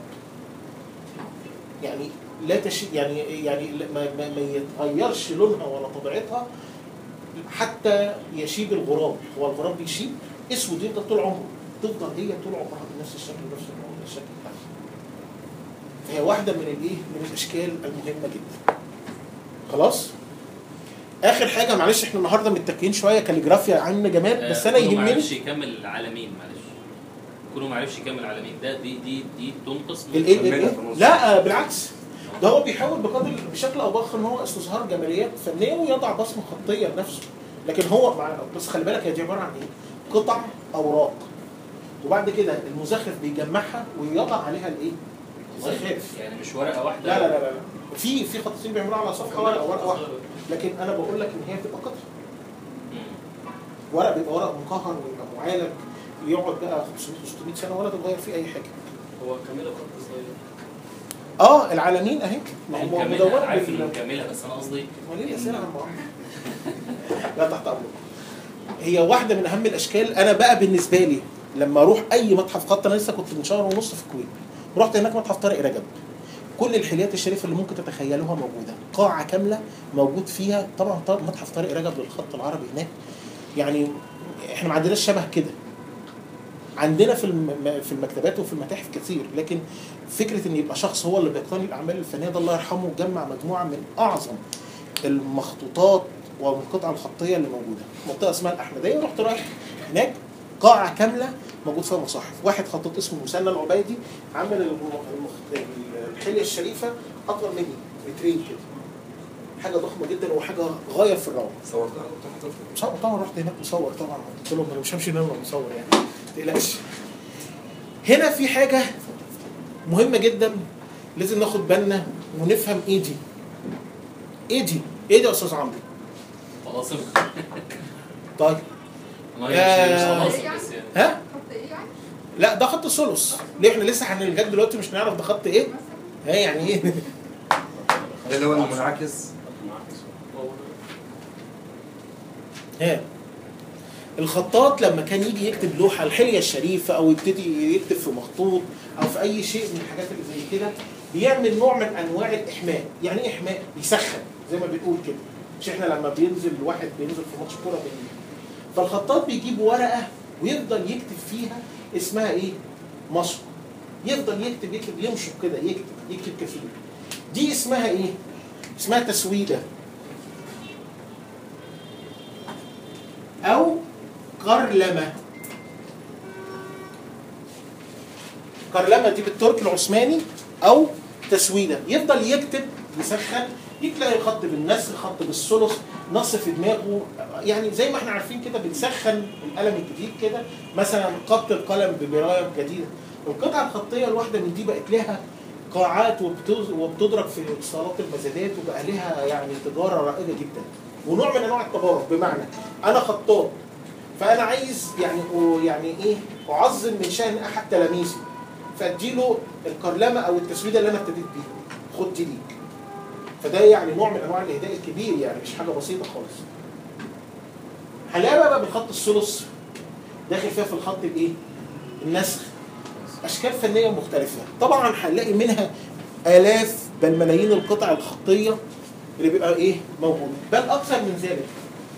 يعني لا تش يعني يعني لا- ما, ما, ما يتغيرش لونها ولا طبيعتها حتى يشيب الغراب هو الغراب بيشيب اسود يفضل طول عمره تفضل هي طول عمرها بنفس الشكل نفس النوع الشكل بتاعها هي واحده من الايه من الاشكال المهمه جدا خلاص اخر حاجه معلش احنا النهارده متكئين شويه كاليجرافيا عن جمال بس انا كونه ما يهمني عرفش يكمل العالمين معلش كونه ما عرفش يكمل العالمين ده دي دي دي تنقص من الايه كملها الايه في النص. لا آه، بالعكس ده هو بيحاول بقدر بشكل او باخر ان هو استظهار جماليات فنيه ويضع بصمه خطيه لنفسه لكن هو مع بس خلي بالك هي دي عباره عن ايه؟ قطع اوراق وبعد كده المزخرف بيجمعها ويضع عليها الايه؟ زخارف يعني مش ورقه واحده لا لا لا لا في في خطاطين بيعملوها على صفحه ورقه ورقه واحده لكن انا بقول لك ان هي بتبقى قطع مم. ورق بيبقى ورق مقهر ويبقى معالج يقعد بقى 500 600 سنه ولا تتغير فيه اي حاجه هو كامله خط صغير اه العالمين اهي ما هو كاملها مدونه عارف بال- انه كاملها بس انا قصدي امال ايه الاسئله عن بعض؟ لا تحت امرك. هي واحده من اهم الاشكال انا بقى بالنسبه لي لما اروح اي متحف خط انا لسه كنت من شهر ونص في الكويت رحت هناك متحف طارق رجب كل الحليات الشريفه اللي ممكن تتخيلوها موجوده قاعه كامله موجود فيها طبعا طبعا متحف طارق رجب للخط العربي هناك يعني احنا ما عندناش شبه كده عندنا في الم- في المكتبات وفي المتاحف كتير لكن فكره ان يبقى شخص هو اللي بيقتني الاعمال الفنيه ده الله يرحمه جمع مجموعه من اعظم المخطوطات والقطع الخطيه اللي موجوده منطقه اسمها الاحمديه رحت رايح هناك قاعه كامله موجود فيها مصاحف واحد خطاط اسمه مسنى العبيدي عمل الم- المخ- الحليه الشريفه اطول مني مترين كده حاجه ضخمه جدا وحاجه غايه في الروعه صورتها كنت حاططها مصور طبعا رحت هناك مصور طبعا قلت لهم انا مش همشي هنا وأنا مصور يعني ما تقلقش هنا في حاجه مهمه جدا لازم ناخد بالنا ونفهم ايه دي ايه دي ايه دي يا استاذ عمرو طلاسم طيب ما يا- هي مش مش طلاسم بس يعني ها خط ايه يعني؟ لا ده خط ثلث ليه احنا لسه هن- لغايه دلوقتي مش هنعرف ده خط ايه مثلا ها يعني ايه ده اللي هو المنعكس ها الخطاط لما كان يجي يكتب لوحه الحليه الشريفه او يبتدي يكتب في مخطوط او في اي شيء من الحاجات اللي زي كده بيعمل نوع من انواع الاحماء يعني ايه احماء بيسخن زي ما بنقول كده مش احنا لما بينزل واحد بينزل في ماتش كوره بي- فالخطاط بيجيب ورقه ويفضل يكتب فيها اسمها ايه مشق يفضل يكتب يكتب يمشق كده يكتب يكتب كثير دي اسمها ايه اسمها تسويده كرلمه كرلمه دي بالترك العثماني او تسويده يفضل يكتب يسخن يتلاقي خط بالنسر خط بالثلث نص في دماغه يعني زي ما احنا عارفين كده بتسخن القلم الجديد كده مثلا خط القلم بمرايه جديده القطعه الخطيه الواحده من دي بقت لها قاعات وبتز- وبتدرك في صالات المزادات وبقى لها يعني تجاره رائده جدا ونوع من انواع التبارك بمعنى انا خطاط فانا عايز يعني أو- يعني ايه اعظم من شان احد تلاميذي فاديله الكرلمه او التسويده اللي انا ابتديت بيها خد دي ليك فده يعني نوع من انواع الاهداء الكبير يعني مش حاجه بسيطه خالص هنلاقي بقى بالخط الثلث داخل فيها في الخط الايه النسخ اشكال فنيه مختلفه طبعا هنلاقي منها الاف بل ملايين القطع الخطيه اللي بيبقى ايه موجود بل اكثر من ذلك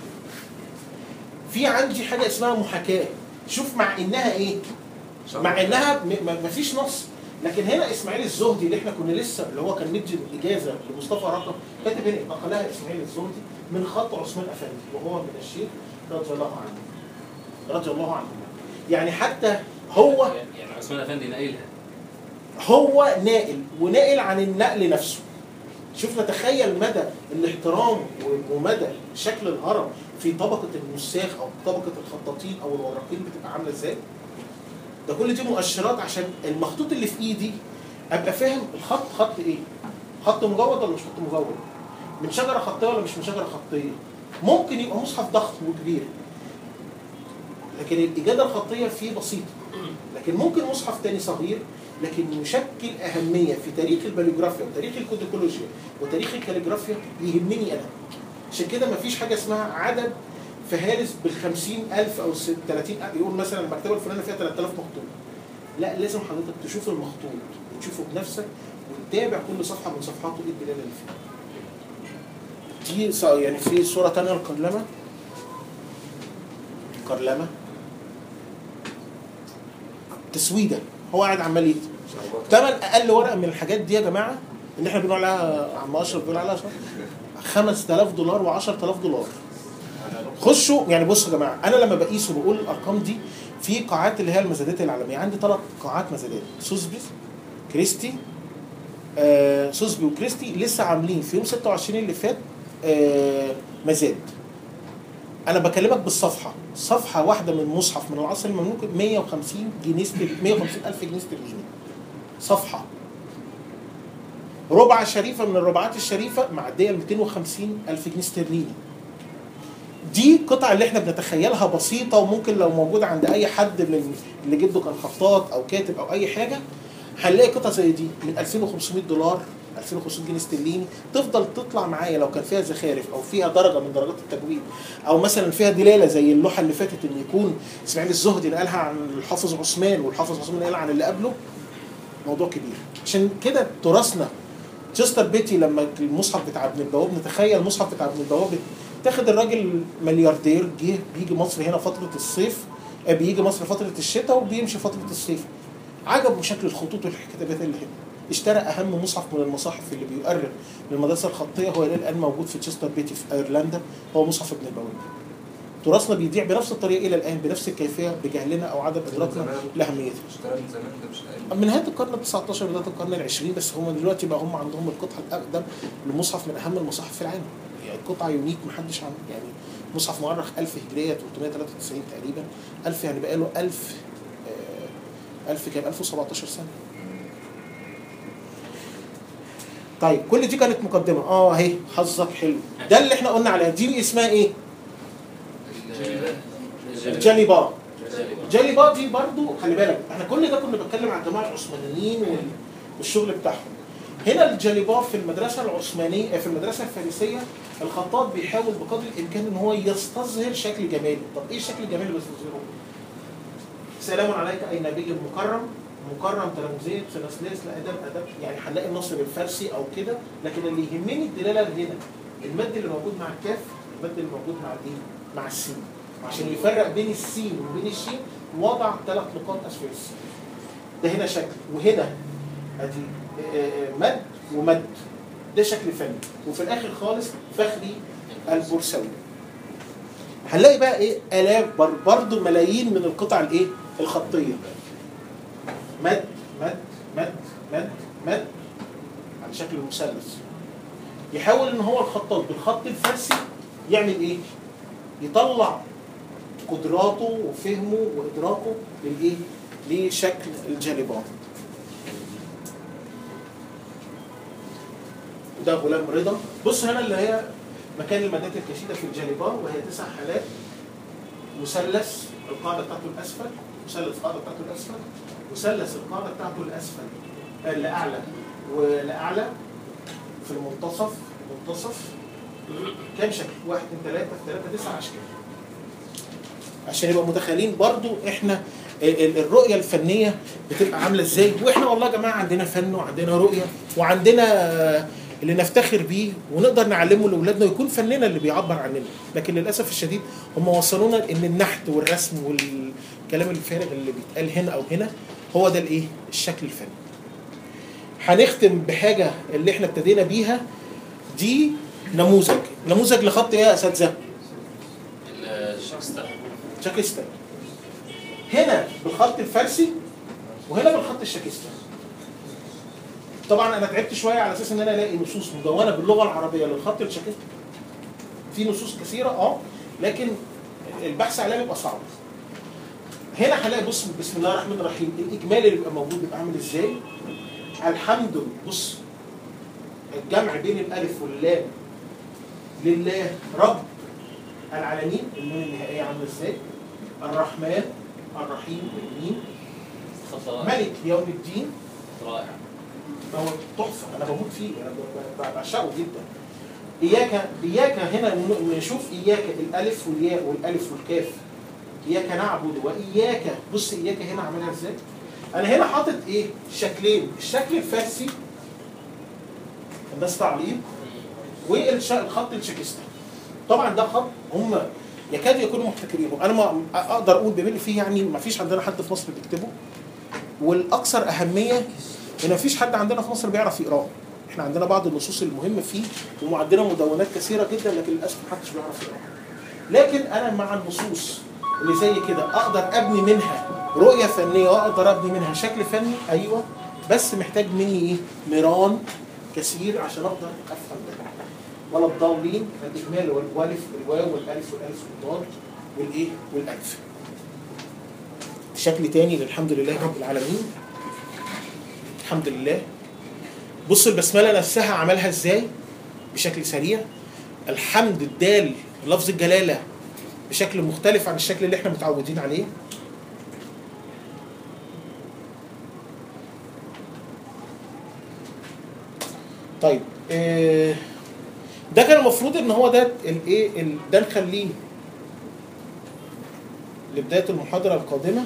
في عندي حاجه اسمها محاكاه شوف مع انها ايه مع انها م- م- مفيش نص لكن هنا اسماعيل الزهدي اللي احنا كنا لسه اللي هو كان مدي الاجازه لمصطفى رقم كاتب هنا نقلها اسماعيل الزهدي من خط عثمان افندي وهو من الشيخ رضي الله عنه رضي الله عنه يعني حتى هو يعني عثمان افندي ناقلها هو ناقل وناقل عن النقل نفسه شوف نتخيل مدى الاحترام ومدى شكل الهرم في طبقة النساخ أو طبقة الخطاطين أو الوراقين بتبقى عاملة إزاي ده كل دي مؤشرات عشان المخطوط اللي في إيدي أبقى فاهم الخط خط إيه خط مجود ولا مش خط مجود من شجرة خطية ولا مش من شجرة خطية ممكن يبقى مصحف ضخم وكبير لكن الإجادة الخطية فيه بسيطة لكن ممكن مصحف تاني صغير لكن يشكل أهمية في تاريخ الباليوجرافيا وتاريخ الكوديكولوجيا وتاريخ الكاليجرافيا يهمني أنا عشان كده مفيش حاجة اسمها عدد فهارس بال 50000 أو 30 يقول مثلا المكتبة الفلانية فيها 3000 مخطوط لا لازم حضرتك تشوف المخطوط وتشوفه بنفسك وتتابع كل صفحة من صفحاته ايه الدلالة اللي فيها دي ص- يعني في صورة تانية القرلمة قرلمة تسويدة هو قاعد عمال يكتب تمن اقل ورقه من الحاجات دي يا جماعه اللي احنا بنقول عليها عم اشرف بيقول عليها صح 5000 دولار و10000 دولار خشوا يعني بصوا يا جماعه انا لما بقيس وبقول الارقام دي في قاعات اللي هي المزادات العالميه عندي ثلاث قاعات مزادات سوزبي كريستي آه سوزبي وكريستي لسه عاملين في يوم 26 اللي فات آه مزاد انا بكلمك بالصفحه صفحه واحده من مصحف من العصر المملوك 150 جنيه استر- 150 الف جنيه استرليني صفحه ربع شريفه من الربعات الشريفه معديه ال 250 الف جنيه استرليني دي قطع اللي احنا بنتخيلها بسيطه وممكن لو موجوده عند اي حد من اللي جده كان خطاط او كاتب او اي حاجه هنلاقي قطع زي دي من 2500 دولار 2500 جنيه استرليني تفضل تطلع معايا لو كان فيها زخارف او فيها درجه من درجات التجويد او مثلا فيها دلاله زي اللوحه اللي فاتت ان يكون اسماعيل الزهدي نقلها عن الحافظ عثمان والحافظ عثمان نقلها عن اللي قبله موضوع كبير عشان كده تراثنا تشستر بيتي لما المصحف بتاع ابن البواب نتخيل المصحف بتاع ابن البواب تاخد الراجل ملياردير جه بيجي مصر هنا فتره الصيف آه، بيجي مصر فتره الشتاء وبيمشي فتره الصيف عجبه شكل الخطوط والكتابات اللي هنا اشترى اهم مصحف من المصاحف اللي بيؤرخ للمدرسه الخطيه هو الى الان موجود في تشستر بيتي في ايرلندا هو مصحف ابن البواب تراثنا بيضيع بنفس الطريقه الى الان بنفس الكيفيه بجهلنا او عدم ادراكنا لاهميته اشتغل من زمان ده مش قايل من نهايه القرن ال 19 بدايه القرن ال 20 بس هم دلوقتي بقى هم عندهم القطعه الاقدم لمصحف من اهم المصاحف في العالم يعني قطعه يونيك محدش عن يعني مصحف مؤرخ 1000 هجريه 393 تقريبا 1000 يعني بقى له 1000 آه، 1000 كام 1017 سنه طيب كل دي كانت مقدمه اه اهي حظك حلو ده اللي احنا قلنا عليها دي اسمها ايه؟ جالي بار جالي بار دي برضو خلي بالك احنا كل ده كنا بنتكلم عن الجماعه العثمانيين وال- والشغل بتاعهم هنا الجاليبار في المدرسه العثمانيه في المدرسه الفارسيه الخطاط بيحاول بقدر الامكان ان هو يستظهر شكل جمالي طب ايه الشكل الجمالي اللي بيستظهره سلام عليك اي نبي مكرم مكرم تلامذيه سلاسلس لادب ادب يعني هنلاقي النصر الفارسي او كده لكن اللي يهمني الدلاله هنا المد اللي موجود مع الكاف المد اللي موجود مع الايه مع السين عشان يفرق بين السين وبين الشين وضع ثلاث نقاط اسفل السين ده هنا شكل وهنا ادي آه، آه، مد ومد ده شكل فني وفي الاخر خالص فخري البورسوي هنلاقي بقى ايه الاف بر- برضه ملايين من القطع الايه الخطيه مد مد مد مد مد على شكل المثلث يحاول ان هو الخطاط بالخط الفارسي يعمل ايه يطلع قدراته وفهمه وادراكه للايه لشكل الجانبان وده غلام رضا بص هنا اللي هي مكان المادات الكشيده في الجانبان وهي تسع حالات مثلث القاعده بتاعته الاسفل مثلث القاعده بتاعته الاسفل مثلث القاعده بتاعته الاسفل الاعلى والاعلى في المنتصف منتصف كام شكل؟ واحد اثنين ثلاثة في ثلاثة تسعة أشكال. عشان يبقى متخيلين برضو احنا ال- ال- الرؤية الفنية بتبقى عاملة ازاي واحنا والله يا جماعة عندنا فن وعندنا رؤية وعندنا آه، اللي نفتخر بيه ونقدر نعلمه لاولادنا ويكون فننا اللي بيعبر عننا لكن للاسف الشديد هم وصلونا ان النحت والرسم والكلام الفارغ اللي بيتقال هنا او هنا هو ده الايه الشكل الفني هنختم بحاجه اللي احنا ابتدينا بيها دي نموذج نموذج لخط ايه يا اساتذه الشخص شاكستان هنا بالخط الفارسي وهنا بالخط الشاكستاني طبعا انا تعبت شويه على اساس ان انا الاقي نصوص مدونه باللغه العربيه للخط الشاكستاني في نصوص كثيره اه لكن البحث عليها بيبقى صعب هنا هلاقي بص بسم الله الرحمن الرحيم الاجمالي اللي بيبقى موجود بيبقى عامل ازاي الحمد لله بص الجمع بين الالف واللام لله رب العالمين النون النهائيه عامله ازاي الرحمن الرحيم الميم خطأ ملك يوم الدين رائع ما هو تحفه انا بموت فيه انا ب- ب- بعشقه جدا اياك اياك هنا ن- نشوف اياك الالف والياء والالف والكاف اياك نعبد واياك بص اياك هنا عاملها ازاي انا هنا حاطط ايه شكلين الشكل الفارسي الناس تعليم والخط الشاكستاني طبعا ده خط هم يكادوا يكونوا محتكرينه انا ما اقدر اقول بملء فيه يعني ما فيش عندنا حد في مصر بيكتبه والاكثر اهميه ان ما فيش حد عندنا في مصر بيعرف يقراه احنا عندنا بعض النصوص المهمه فيه وعندنا مدونات كثيره جدا لكن للاسف ما حدش بيعرف يقراها لكن انا مع النصوص اللي زي كده اقدر ابني منها رؤيه فنيه واقدر ابني منها شكل فني ايوه بس محتاج مني ايه ميران كثير عشان اقدر افهم ده ولا الضالين الاجمال والالف والواو والالف والالف والضاد والايه والالف شكل تاني للحمد لله رب العالمين الحمد لله بص البسمله نفسها عملها ازاي بشكل سريع الحمد الدال لفظ الجلاله بشكل مختلف عن الشكل اللي احنا متعودين عليه طيب آه، ده كان المفروض ان هو ده الايه ال- ده نخليه لبدايه المحاضره القادمه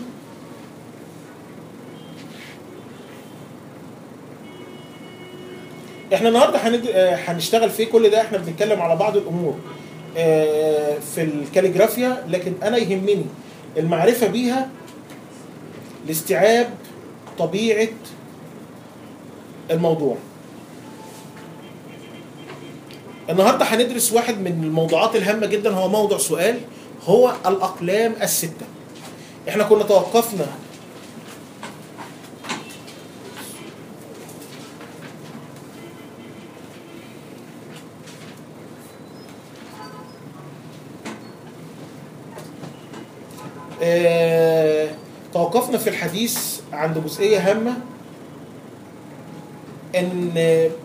احنا النهارده هند... آه، هنشتغل في كل ده احنا بنتكلم على بعض الامور آه، في الكاليجرافيا لكن انا يهمني المعرفه بيها لاستيعاب طبيعه الموضوع النهارده هندرس واحد من الموضوعات الهامه جدا هو موضوع سؤال هو الاقلام السته احنا كنا توقفنا آه، توقفنا في الحديث عند جزئيه هامه ان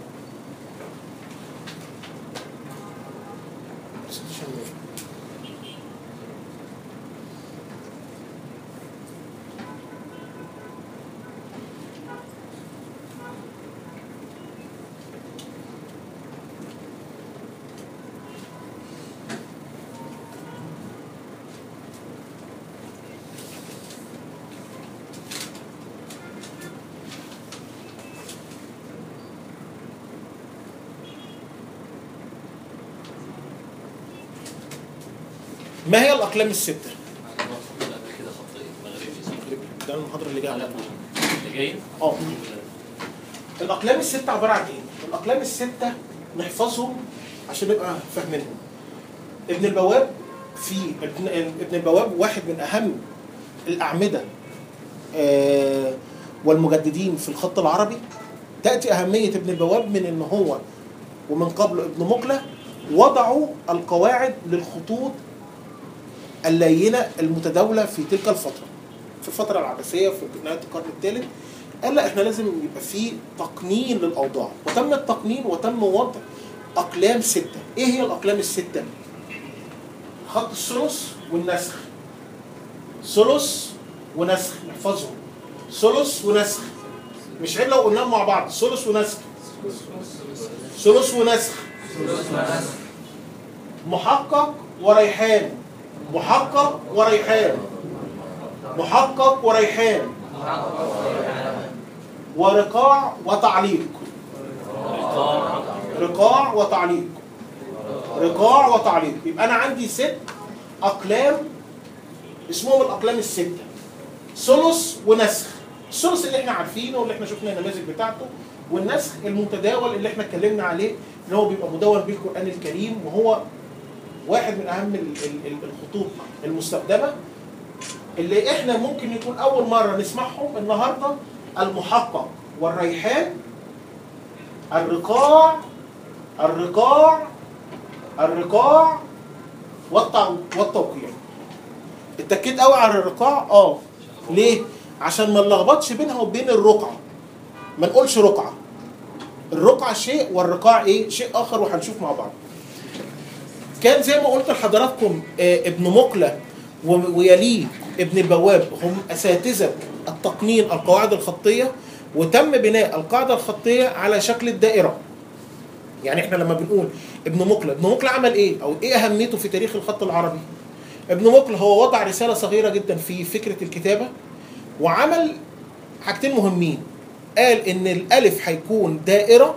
ما هي الاقلام السته؟ أنا المفروض قبل كده خطئ مغربي صح؟ ده المحاضره اللي جايه لا على اللي جاي اه الاقلام السته عباره عن ايه؟ الاقلام السته نحفظهم عشان نبقى فاهمينهم ابن البواب في ابن ابن البواب واحد من اهم الاعمده آه، والمجددين في الخط العربي تاتي اهميه ابن البواب من ان هو ومن قبله ابن مقله وضعوا القواعد للخطوط اللينه المتداوله في تلك الفتره في الفتره العباسيه في نهايه القرن الثالث قال لا احنا لازم يبقى في تقنين للاوضاع وتم التقنين وتم وضع اقلام سته ايه هي الاقلام السته خط الثلث والنسخ ثلث ونسخ نحفظهم ثلث ونسخ مش عيب لو قلناهم مع بعض ثلث ونسخ ثلث ونسخ محقق وريحان محقق وريحان محقق وريحان ورقاع وتعليق رقاع وتعليق رقاع وتعليق يبقى انا عندي ست اقلام اسمهم الاقلام السته ثلث ونسخ الثلث اللي احنا عارفينه واللي احنا شفنا النماذج بتاعته والنسخ المتداول اللي احنا اتكلمنا عليه ان هو بيبقى مدون به القران الكريم وهو واحد من اهم ال- ال- ال- الخطوط المستخدمه اللي احنا ممكن يكون اول مره نسمعهم النهارده المحقق والريحان الرقاع الرقاع الرقاع والتع- والتوقيع اتكيت قوي على الرقاع اه ليه عشان ما نلخبطش بينها وبين الرقعه ما نقولش رقعه الرقعه شيء والرقاع ايه شيء اخر وهنشوف مع بعض كان زي ما قلت لحضراتكم آه، ابن مقلة و- ويليه ابن البواب هم اساتذه التقنين القواعد الخطيه وتم بناء القاعده الخطيه على شكل الدائره يعني احنا لما بنقول ابن مقلة ابن مقلة عمل ايه او ايه اهميته في تاريخ الخط العربي ابن مقلة هو وضع رسالة صغيرة جدا في فكرة الكتابة وعمل حاجتين مهمين قال ان الالف هيكون دائرة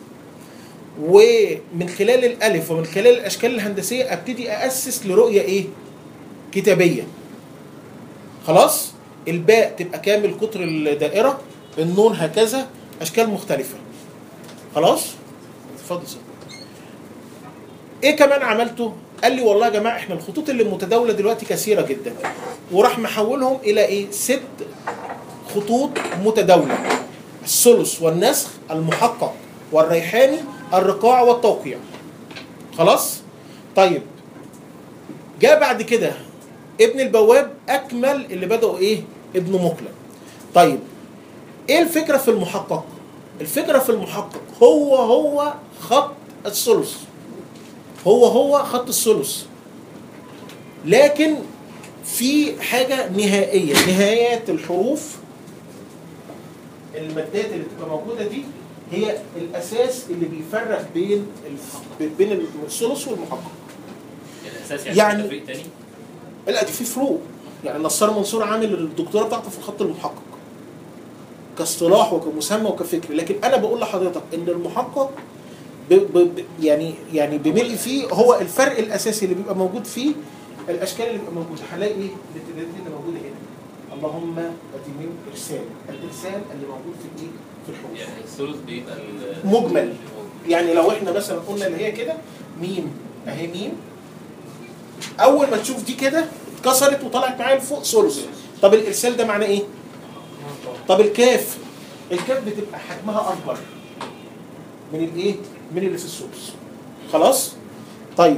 ومن خلال الالف ومن خلال الاشكال الهندسية ابتدي اسس لرؤية ايه كتابية خلاص الباء تبقى كامل قطر الدائرة النون هكذا اشكال مختلفة خلاص اتفضل سيدي. ايه كمان عملته قال لي والله يا جماعه احنا الخطوط اللي متداوله دلوقتي كثيره جدا وراح محولهم الى ايه ست خطوط متداوله الثلث والنسخ المحقق والريحاني الرقاع والتوقيع خلاص طيب جاء بعد كده ابن البواب اكمل اللي بدأوا ايه ابن مقلة طيب ايه الفكره في المحقق الفكره في المحقق هو هو خط الثلث هو هو خط الثلث لكن في حاجة نهائية نهايات الحروف المادات اللي بتبقى موجودة دي هي الأساس اللي بيفرق بين الف... بين الثلث والمحقق الاساس يعني, يعني- تفريق تاني لا دي في فروق يعني نصار منصور عامل الدكتوراه بتاعته في الخط المحقق كاصطلاح وكمسمى وكفكر لكن انا بقول لحضرتك ان المحقق ب ب ب يعني يعني بملء فيه هو الفرق الاساسي اللي بيبقى موجود فيه الاشكال اللي بيبقى موجوده هنلاقي ايه الاتجاهات اللي موجوده هنا اللهم اديمين ارسال الارسال اللي موجود في ايه في الحروف يعني الثلث بيبقى ال- مجمل. يعني لو احنا مثلا قلنا اللي هي كده ميم اهي ميم اول ما تشوف دي كده اتكسرت وطلعت معايا لفوق ثلث طب الارسال ده معناه ايه طب الكاف الكاف بتبقى حجمها اكبر من الايه من اللي في الثلث خلاص طيب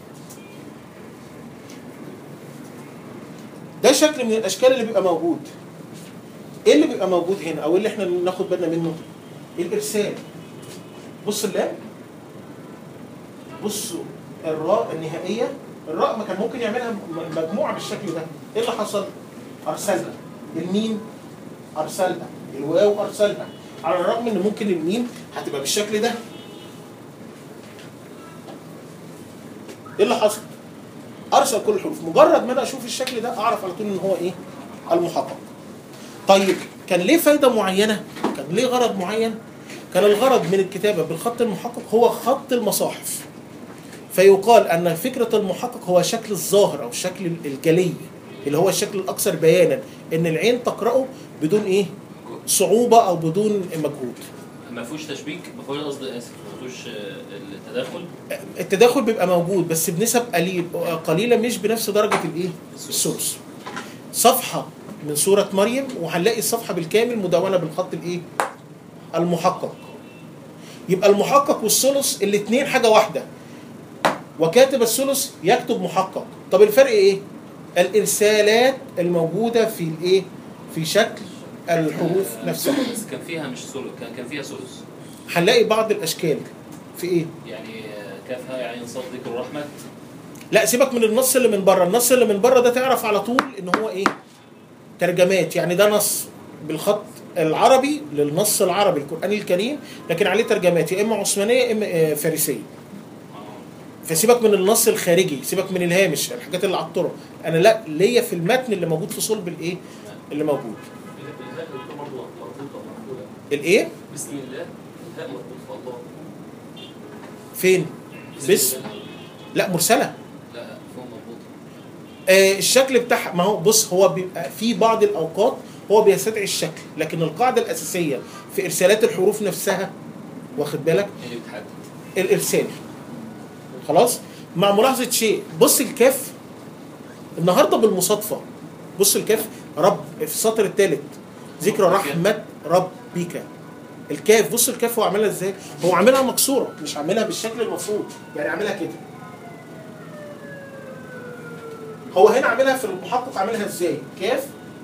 ده شكل من الاشكال اللي بيبقى موجود ايه اللي بيبقى موجود هنا او إيه اللي احنا ناخد بالنا منه الارسال بص اللام بصوا الراء النهائيه الراء ما كان ممكن يعملها م- مجموعه بالشكل ده ايه اللي حصل ارسلها الميم ارسلها الواو ارسلها على الرغم ان ممكن الميم هتبقى بالشكل ده ايه اللي حصل ارسل كل الحروف مجرد ما انا اشوف الشكل ده اعرف على طول ان هو ايه المحقق طيب كان ليه فايده معينه كان ليه غرض معين كان الغرض من الكتابه بالخط المحقق هو خط المصاحف فيقال ان فكره المحقق هو شكل الظاهر او الشكل الجلي اللي هو الشكل الاكثر بيانا ان العين تقراه بدون ايه صعوبه او بدون مجهود ما فيهوش تشبيك ما فيهوش قصدي اسف ما فيهوش آه، التداخل التداخل بيبقى موجود بس بنسب قليل قليله مش بنفس درجه الايه الثلث صفحه من سوره مريم وهنلاقي الصفحه بالكامل مدونه بالخط الايه المحقق يبقى المحقق والثلث الاثنين حاجه واحده وكاتب الثلث يكتب محقق طب الفرق ايه الارسالات الموجوده في الايه في شكل الحروف آه، نفسها بس كان فيها مش ثلث كان كان فيها ثلث هنلاقي بعض الاشكال في ايه يعني آه، كافها يعني صاد ذكر الرحمه لا سيبك من النص اللي من بره النص اللي من بره ده تعرف على طول ان هو ايه ترجمات يعني ده نص بالخط العربي للنص العربي القرآني الكريم لكن عليه ترجمات يا اما عثمانيه يا اما آه، فارسيه آه. فسيبك من النص الخارجي سيبك من الهامش الحاجات اللي على الطرق انا لا ليا في المتن اللي موجود في صلب الايه اللي موجود الهاء بتكون برضه مربوطه مرفوعه الايه بسم الله الهاء مربوط في الله فين بس الله. لا مرسله لا فوق مربوطه آه الشكل بتاعها ما هو بص هو بيبقى في بعض الاوقات هو بيستدعي الشكل لكن القاعده الاساسيه في ارسالات الحروف نفسها واخد بالك هي اللي بتحدد الارسال خلاص مع ملاحظه شيء بص الكاف النهارده بالمصادفه بص الكاف رب في السطر الثالث ذكر رحمه ربك الكاف بص الكاف هو عاملها ازاي هو عاملها مكسوره مش عاملها بالشكل المفروض يعني عاملها كده هو هنا عاملها في المحقق عاملها ازاي كاف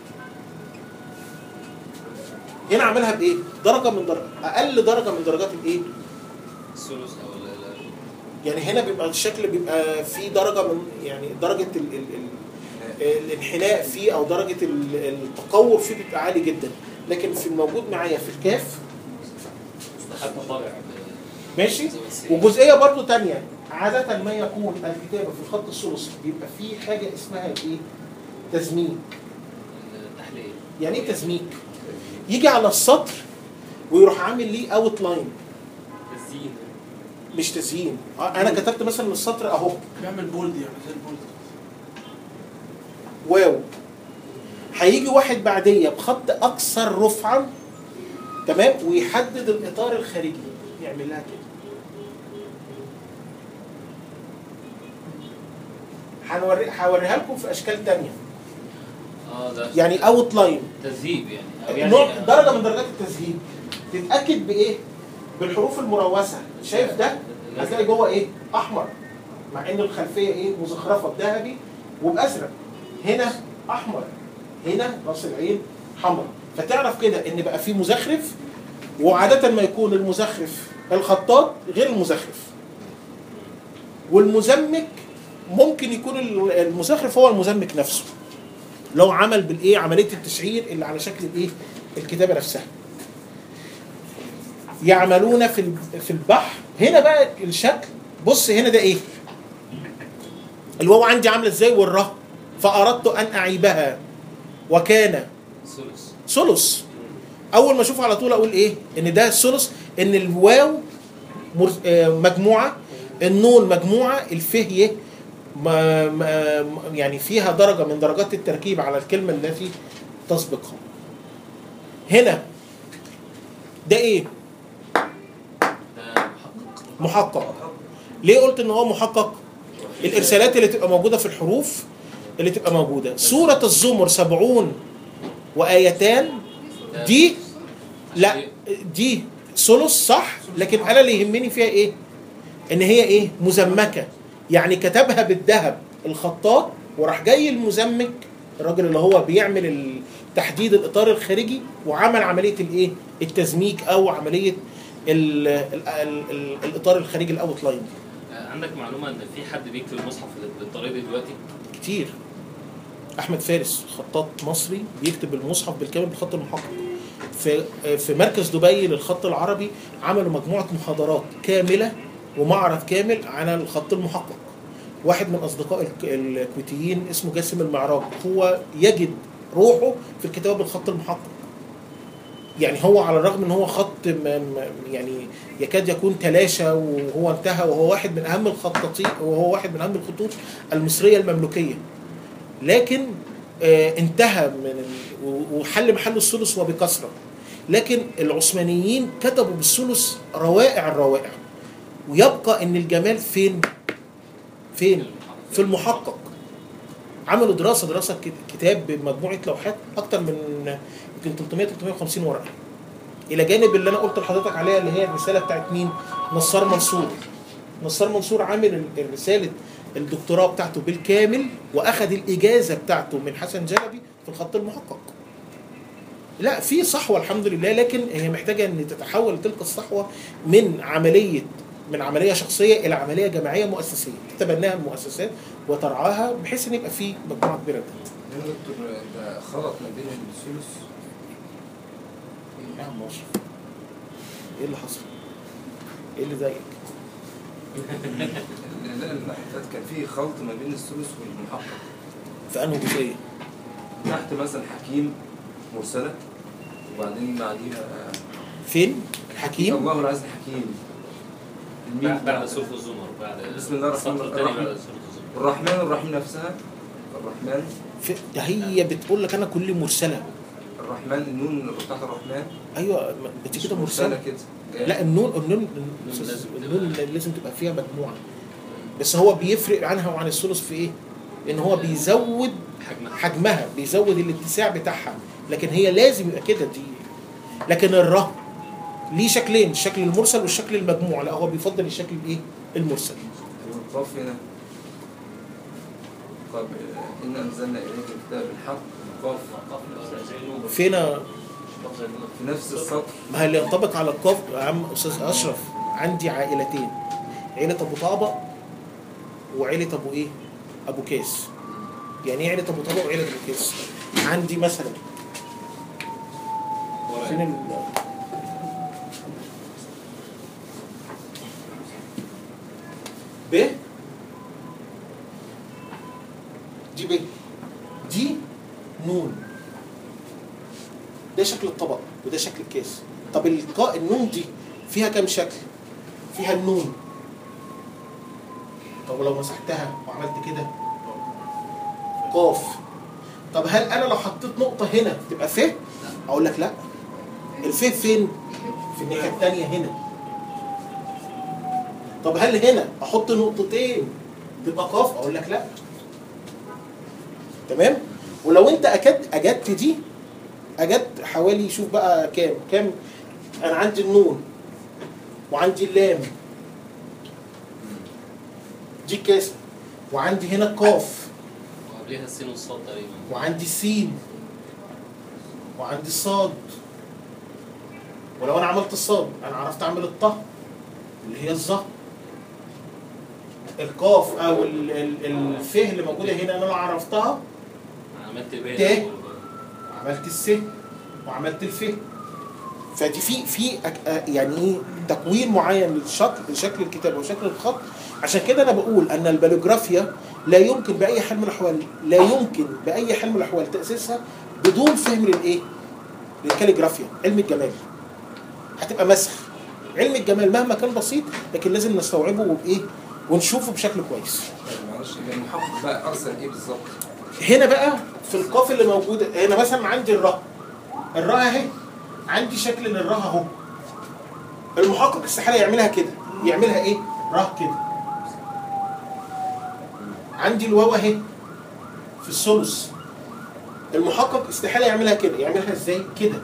هنا عاملها بايه درجه من درجه اقل درجه من درجات الايه الثلث او ال- ال- يعني هنا بيبقى الشكل بيبقى فيه درجه من يعني درجه ال ال ال الانحناء فيه او درجه ال- التقور فيه بيبقى عالي جدا لكن في الموجود معايا في الكاف مستحب طابع ماشي زي ما السيرة. وجزئيه برضو تانية عادة ما يكون الكتابة في الخط الثلثي بيبقى فيه حاجة اسمها ايه؟ تزميك التحليل يعني ايه تزميك؟ يجي على السطر ويروح عامل ليه اوت لاين الزين مش تزيين آه، انا كتبت مثلا السطر اهو بيعمل بولد يعني زي البولد واو هيجي واحد بعديه بخط اكثر رفعا تمام ويحدد الاطار الخارجي يعمل لها كده هنوري هوريها لكم في اشكال تانية اه ده يعني اوت لاين تذهيب يعني او يعني نوع درجه من درجات التسهيل تتاكد بايه بالحروف المروسه شايف ده هتلاقي جوه ايه احمر مع ان الخلفيه ايه مزخرفه بذهبي وبازرق هنا احمر هنا راس العين حمراء فتعرف كده ان بقى في مزخرف وعاده ما يكون المزخرف الخطاط غير المزخرف والمزمك ممكن يكون المزخرف هو المزمك نفسه لو عمل بالايه عمليه التشعير اللي على شكل الايه الكتابه نفسها يعملون في ال- في البحر هنا بقى الشكل بص هنا ده ايه الواو عندي عامله ازاي والراء فاردت ان اعيبها وكان ثلث ثلث اول ما اشوفه على طول اقول ايه ان ده ثلث ان الواو مر- آه، مجموعه النون مجموعه الفه ما ما يعني فيها درجه من درجات التركيب على الكلمه التي تسبقها هنا ده ايه ده محقق محقق ليه قلت ان هو محقق الارسالات اللي تبقى موجوده في الحروف اللي تبقى موجوده سوره الزمر سبعون وايتان ده دي لا عشان دي ثلث صح لكن انا اللي يهمني فيها ايه ان هي ايه مزمكه يعني كتبها بالذهب الخطاط وراح جاي المزمك الراجل اللي هو بيعمل ال- تحديد الاطار الخارجي وعمل عمليه الايه التزميك او عمليه ال ال ال ال الاطار الخارجي الاوت لاين آه، عندك معلومه ان في حد بيكتب المصحف بالطريقه دي دلوقتي كتير احمد فارس خطاط مصري بيكتب المصحف بالكامل بخط المحقق في في مركز دبي للخط العربي عملوا مجموعه محاضرات كامله ومعرض كامل على الخط المحقق واحد من اصدقاء الك- الكويتيين اسمه جاسم المعراج هو يجد روحه في الكتابه بالخط المحقق يعني هو على الرغم ان هو خط م- م- يعني يكاد يكون تلاشى وهو انتهى وهو واحد من اهم الخطاطين وهو واحد من اهم الخطوط المصريه المملوكيه لكن آه، انتهى من ال- و- وحل محل الثلث وبكثره لكن العثمانيين كتبوا بالثلث روائع الروائع ويبقى ان الجمال فين فين في المحقق عملوا دراسه دراسه كت- كتاب بمجموعه لوحات اكتر من يمكن 300 350 ورقه الى جانب اللي انا قلت لحضرتك عليها اللي هي الرساله بتاعت مين نصار منصور نصار منصور عامل ال- الرساله الدكتوراه بتاعته بالكامل واخذ الاجازه بتاعته من حسن جلبي في الخط المحقق لا في صحوه الحمد لله لكن هي محتاجه ان تتحول تلك الصحوه من عمليه من عمليه شخصيه الى عمليه جماعيه مؤسسيه تتبناها المؤسسات وترعاها بحيث ان يبقى في مجموعه كبيره جدا يا دكتور ده خلط ما بين الثلث يا عم اشرف ايه اللي حصل؟ ايه اللي ضايقك؟ لا النحتات كان في خلط ما بين الثلث والمحقق في انهي جزئيه؟ تحت مثلا حكيم مرسلة وبعدين بعديها فين؟ الحكيم الله العزيز الحكيم الميم بعد بعد بتاعت- سورة الزمر بعد بسم الله الرحمن السطر الرحيم. الثاني بعد سورة الزمر الرحمن الرحيم نفسها الرحمن في ده هي بتقول لك انا كل مرسله الرحمن النون بتاعت الرحمن ايوه بتيجي كده مرسله كده جاية. لا النون النون لازم النون لازم تبقى فيها مجموعه بس هو بيفرق عنها وعن الثلث في ايه؟ ان هو بيزود حجمها حجمها بيزود الاتساع بتاعها لكن هي لازم يبقى كده دي لكن الره ليه شكلين الشكل المرسل والشكل المجموع لا هو بيفضل الشكل الايه المرسل والقاف هنا قاب إن أنزلنا إليك الكتاب بالحق القاف فين في نفس السطر ما هي اللي ينطبق على القاف يا عم استاذ اشرف عندي عائلتين عيله ابو طابق وعيله ابو ايه ابو كاس يعني ايه عيله ابو طابق وعيله ابو كاس عندي مثلا فين ال... ب دي ب دي نون ده شكل الطبق وده شكل الكاس طب القاء النون دي فيها كام شكل فيها النون طب لو مسحتها وعملت كده قاف طب هل انا لو حطيت نقطة هنا تبقى ف اقول لك لا الف فين في الناحية التانية هنا طب هل هنا احط نقطتين تبقى قاف اقول لك لا تمام ولو انت اكدت اجدت دي اجدت حوالي شوف بقى كام كام انا عندي النون وعندي اللام دي كاس وعندي هنا القاف وقبلها السين والصاد تقريبا وعندي السين وعندي الصاد ولو انا عملت الصاد انا عرفت اعمل الطه اللي هي الظه القاف او ال- ال- الف اللي موجوده هنا انا لو عرفتها عملت باقي ت. عملت الس وعملت الف فدي في في أك- آه يعني ايه تكوين معين للشكل لشكل الكتابه وشكل الخط عشان كده انا بقول ان الباليوجرافيا لا يمكن باي حال من الاحوال لا يمكن باي حال من الاحوال تاسيسها بدون فهم للايه؟ للكاليجرافيا علم الجمال هتبقى مسخ علم الجمال مهما كان بسيط لكن لازم نستوعبه وبايه؟ ونشوفه بشكل كويس معلش المحقق بقى أرسل إيه بالظبط؟ هنا بقى في القاف اللي موجوده هنا مثلا عندي الراء الراء اهي عندي شكل للراء اهو المحقق استحاله يعملها كده يعملها ايه راء كده عندي الواو اهي في الثلث المحقق استحاله يعملها كده يعملها ازاي كده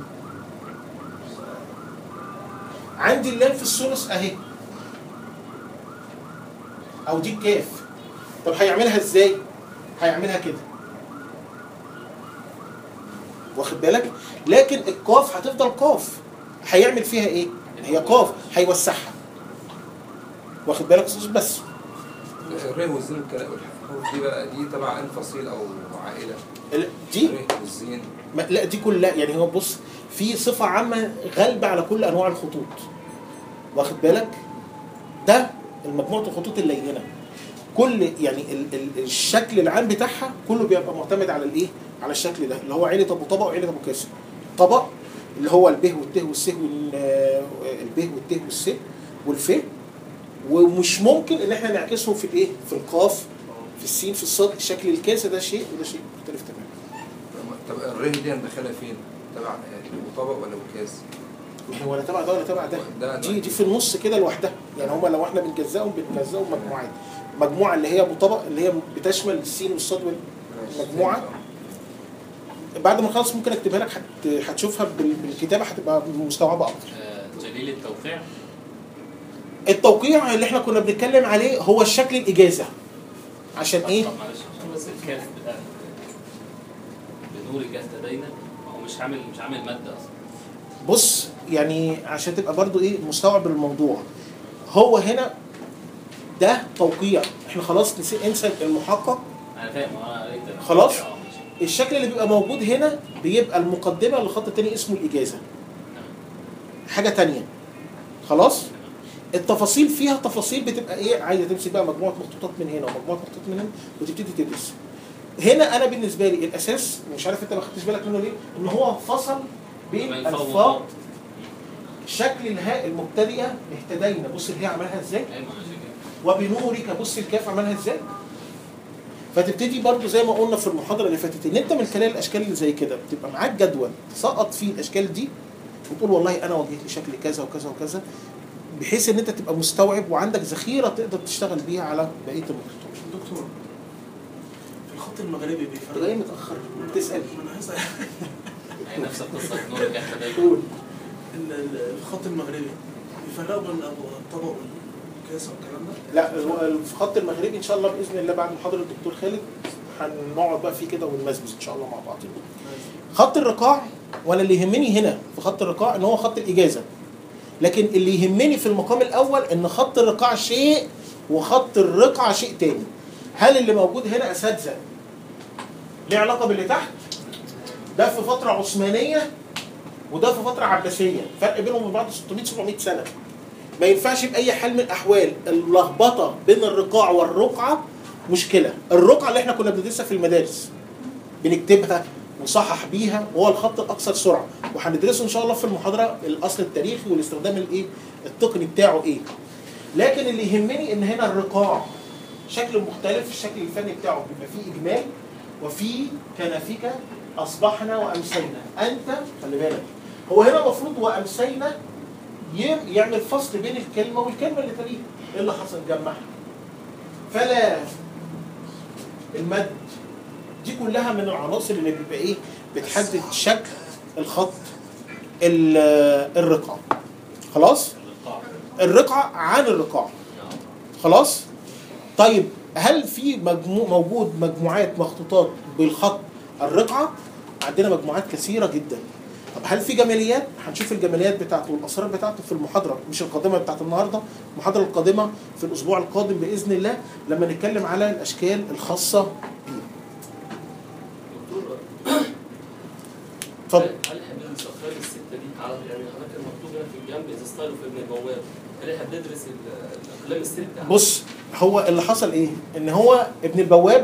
عندي اللام في الثلث اهي او دي الكاف طب هيعملها ازاي هيعملها كده واخد بالك لكن القاف هتفضل قاف هيعمل فيها ايه هي قاف هيوسعها واخد بالك يا أستاذ؟ بس الري والزين والكلام والحروف دي بقى دي تبع أن فصيل أو عائلة ال- دي الري والزين ما لا دي كلها يعني هو بص في صفة عامة غالبة على كل أنواع الخطوط واخد بالك ده المجموعة الخطوط اللينة كل يعني ال ال الشكل العام بتاعها كله بيبقى معتمد على الايه على الشكل ده اللي هو عيلة أبو طبق وعيلة أبو كاسر طبق اللي هو الب والت والس وال- الب والت والس والف ومش ممكن ان احنا نعكسهم في الايه في القاف في السين في الصاد شكل الكاسه ده شيء وده شيء مختلف تماما طب الري دي هندخلها فين؟ تبع آه، طبق ولا وكاس؟ ما هي ولا تبع ده ولا تبع ده ده- دي دي في النص كده لوحدها يعني هما لو احنا بنجزأهم بنجزأهم مجموعات مجموعه اللي هي مطابق اللي هي بتشمل السين والصاد وال- مجموعة؟ بعد ما نخلص ممكن اكتبها لك هت- هتشوفها بال- بالكتابه هتبقى مستوعبه اكتر آه، جليل التوقيع التوقيع اللي احنا كنا بنتكلم عليه هو الشكل الاجازه عشان ايه طب معلش عشان بس الكاف بتاع بنور اهتدينا هو مش عامل مش عامل ماده اصلا بص يعني عشان تبقى برضو ايه مستوعب الموضوع هو هنا ده توقيع احنا خلاص نسي انسى المحقق انا فاهم انا قريت ده. خلاص؟ آه، ماشي. الشكل اللي بيبقى موجود هنا بيبقى المقدمه لخط تاني اسمه الاجازه حاجه تانية خلاص التفاصيل فيها تفاصيل بتبقى ايه عايزه تمسك بقى مجموعه مخطوطات من هنا ومجموعه مخطوطات من هنا وتبتدي تدرس هنا انا بالنسبه لي الاساس مش عارف انت ما خدتش بالك منه ليه ان هو فصل بين بين فوق الفاظ وفوق. شكل الهاء المبتدئه اهتدينا بص الهاء عملها ازاي ايوه عشان كده. وبنورك بص الكاف عملها ازاي فتبتدي برضو زي ما قلنا في المحاضره اللي فاتت ان انت من خلال الاشكال اللي زي كده بتبقى معاك جدول تسقط فيه الاشكال دي وتقول والله انا واجهت لي شكل كذا وكذا وكذا بحيث ان انت تبقى مستوعب وعندك ذخيره تقدر تشتغل بيها على بقيه المخطوطات دكتور في الخط المغربي انت جاي بيفرق متاخر بتسال ما انا هسأل هي نفس القصه بنور اهتدينا قول ال- ال- الخط المغربي بيفرقوا بين الأبو- الطبق والكاس والكلام ده لا هو في خط المغربي ان شاء الله باذن الله بعد محاضره الدكتور خالد هنقعد بقى فيه كده ونمزمز ان شاء الله مع بعض خط الرقاع وانا اللي يهمني هنا في خط الرقاع ان هو خط الاجازه لكن اللي يهمني في المقام الاول ان خط الرقاع شيء وخط الرقعه شيء تاني هل اللي موجود هنا اساتذه ليه علاقه باللي تحت ده في فتره عثمانيه وده في فتره عباسيه فرق بينهم وبين بعض 600 700 سنه ما ينفعش باي حال من الاحوال اللخبطه بين الرقاع والرقعه مشكله الرقعه اللي احنا كنا بندرسها في المدارس بنكتبها ونصحح بيها وهو الخط الاكثر سرعه وهندرسه ان شاء الله في المحاضره الاصل التاريخي والاستخدام الايه التقني بتاعه ايه لكن اللي يهمني ان هنا الرقاع شكل مختلف الشكل الفني بتاعه بيبقى فيه اجمال وفي كنفك اصبحنا وامسينا انت خلي بالك هو هنا المفروض وامسينا ي- يعمل فصل بين الكلمه والكلمه اللي تليها ايه اللي حصل جمعها فلا المد دي كلها من العناصر اللي بيبقى ايه بتحدد شكل الخط ال- الرقعه خلاص الرقاع الرقعه عن الرقاع خلاص طيب هل في مجموع موجود مجموعات مخطوطات بالخط الرقعه عندنا مجموعات كثيره جدا طب هل في جماليات هنشوف الجماليات بتاعته والاسرار بتاعته في المحاضره مش القادمه بتاعت النهارده المحاضره القادمه في الاسبوع القادم باذن الله لما نتكلم على الاشكال الخاصه بيه دكتور اتفضل هل احنا بندرس الاقلام السته دي على يعني حضرتك المكتوب هنا في الجنب اذا ستايل في ابن البواب هل احنا بندرس ال- الاقلام السته بص هو اللي حصل ايه ان هو ابن البواب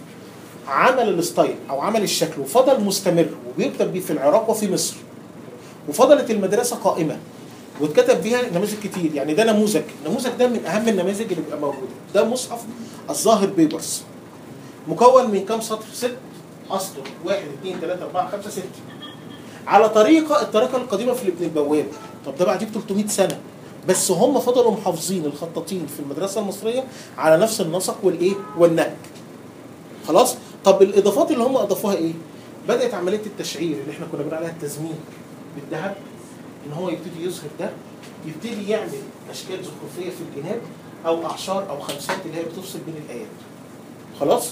عمل الستايل او عمل الشكل وفضل مستمر وبيكتب بيه في العراق وفي مصر وفضلت المدرسه قائمه واتكتب بيها نماذج كتير يعني ده نموذج النموذج ده من اهم النماذج اللي بيبقى موجوده ده مصحف الظاهر بيبرس مكون من كام سطر ست اسطر واحد اثنين ثلاثة أربعة خمسة ستة على طريقة الطريقة القديمة في ابن البواب طب ده بعديه ب 300 سنة بس هم فضلوا محافظين الخطاطين في المدرسة المصرية على نفس النسق والايه والنهج خلاص طب الاضافات اللي هم اضافوها ايه بدات عمليه التشعير اللي احنا كنا بنقول عليها التزمين بالذهب ان هو يبتدي يظهر ده يبتدي يعمل اشكال زخرفيه في الجناب او اعشار او خمسات اللي هي بتفصل بين الايات خلاص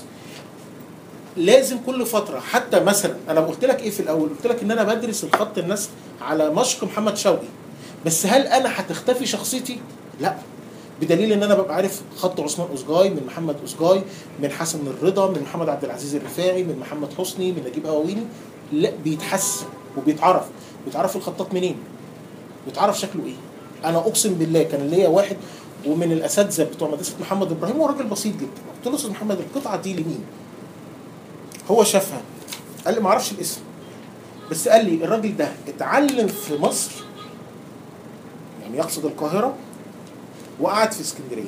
لازم كل فتره حتى مثلا انا قلت لك ايه في الاول قلت لك ان انا بدرس الخط النسخ على مشق محمد شوقي بس هل انا هتختفي شخصيتي لا بدليل ان انا ببقى عارف خط عثمان اسجاي من محمد اسجاي من حسن الرضا من محمد عبد العزيز الرفاعي من محمد حسني من نجيب قواويني لا بيتحس وبيتعرف بيتعرف الخطاط منين بيتعرف شكله ايه انا اقسم بالله كان ليا واحد ومن الاساتذه بتوع مدرسه محمد ابراهيم هو راجل بسيط جدا قلت له استاذ محمد القطعه دي لمين هو شافها قال لي ما اعرفش الاسم بس قال لي الراجل ده اتعلم في مصر يعني يقصد القاهره وقعد في اسكندريه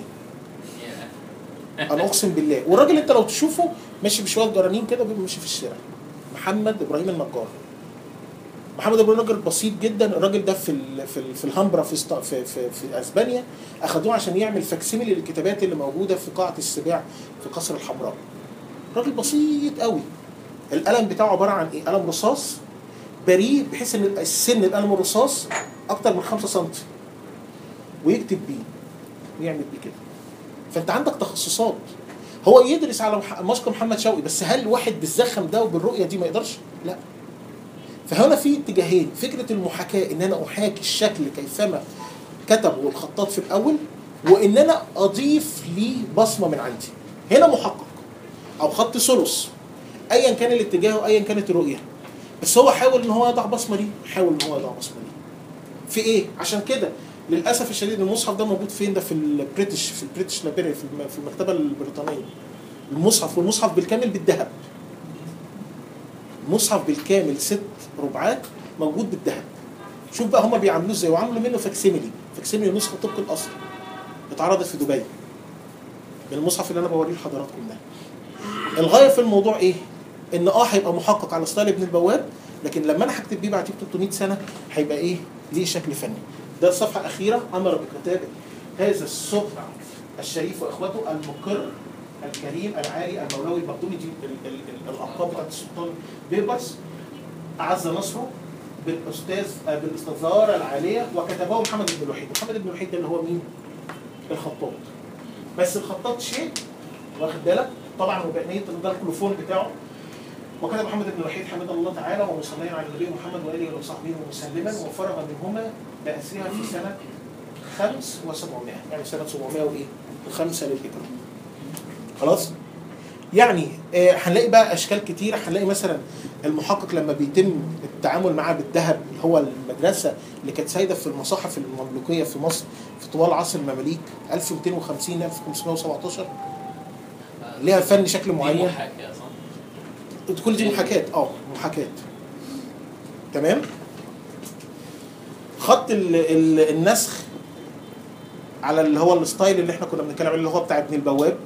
انا اقسم بالله والراجل انت لو تشوفه ماشي بشويه جرانين كده بيبقى ماشي في الشارع محمد ابراهيم النجار محمد ابراهيم راجل بسيط جدا الراجل ده في ال في ال في الهامبرا في, استا- في في في اسبانيا اخدوه عشان يعمل فاكسيميلي للكتابات اللي موجوده في قاعه السباع في قصر الحمراء راجل بسيط قوي القلم بتاعه عباره عن ايه قلم رصاص بريء بحيث ان السن القلم الرصاص اكتر من 5 سم ويكتب بيه ويعمل بيه كده فانت عندك تخصصات هو يدرس على مح- ماسك محمد شوقي بس هل واحد بالزخم ده وبالرؤيه دي ما يقدرش؟ لا فهنا في اتجاهين فكره المحاكاه ان انا احاكي الشكل كيفما كتبه الخطاط في الاول وان انا اضيف ليه بصمه من عندي هنا محقق او خط ثلث ايا كان الاتجاه وايا كانت الرؤيه بس هو حاول ان هو يضع بصمه ليه حاول ان هو يضع بصمه ليه في ايه عشان كده للاسف الشديد المصحف ده موجود فين ده في البريتش في البريتش لابيري في الم- في المكتبه البريطانيه المصحف والمصحف بالكامل بالذهب مصحف بالكامل ست ربعات موجود بالذهب شوف بقى هما بيعملوه ازاي وعملوا منه فاكسيميلي فاكسيميلي نسخه طبق الاصل اتعرضت في دبي من المصحف اللي انا بوريه لحضراتكم ده الغايه في الموضوع ايه ان اه هيبقى محقق على ستايل ابن البواب لكن لما انا هكتب بيه بعد 300 سنه هيبقى ايه ليه شكل فني ده الصفحه الاخيره امر بكتابه هذا السبع الشريف واخوته المقر الكريم العالي المولوي المخدومي دي ال- ال- ال- الالقاب بتاعت السلطان بيبرس اعز نصره بالاستاذ آه، بالاستثاره العاليه وكتبه محمد بن الوحيد محمد بن الوحيد ده اللي هو مين الخطاط بس الخطاط شيء واخد بالك طبعا وبنيه ده الكلوفون بتاعه وكتب محمد بن الوحيد حمد الله تعالى ومصليا على النبي محمد واله وصحبه وسلما وفرغ منهما باسرها في سنه خمس وسبعمائة يعني سنة 700 وإيه؟ وخمسة للهجرة. خلاص؟ يعني آه، هنلاقي بقى أشكال كتيرة هنلاقي مثلا المحقق لما بيتم التعامل معاه بالذهب اللي هو المدرسة اللي كانت سايدة في المصاحف المملوكية في مصر في طوال عصر المماليك 1250 1517 ليها فن شكل معين محاكاة صح؟ كل دي محاكاة اه محاكاة تمام خط ال ال النسخ على اللي هو الستايل اللي احنا كنا بنتكلم عليه اللي هو بتاع ابن البواب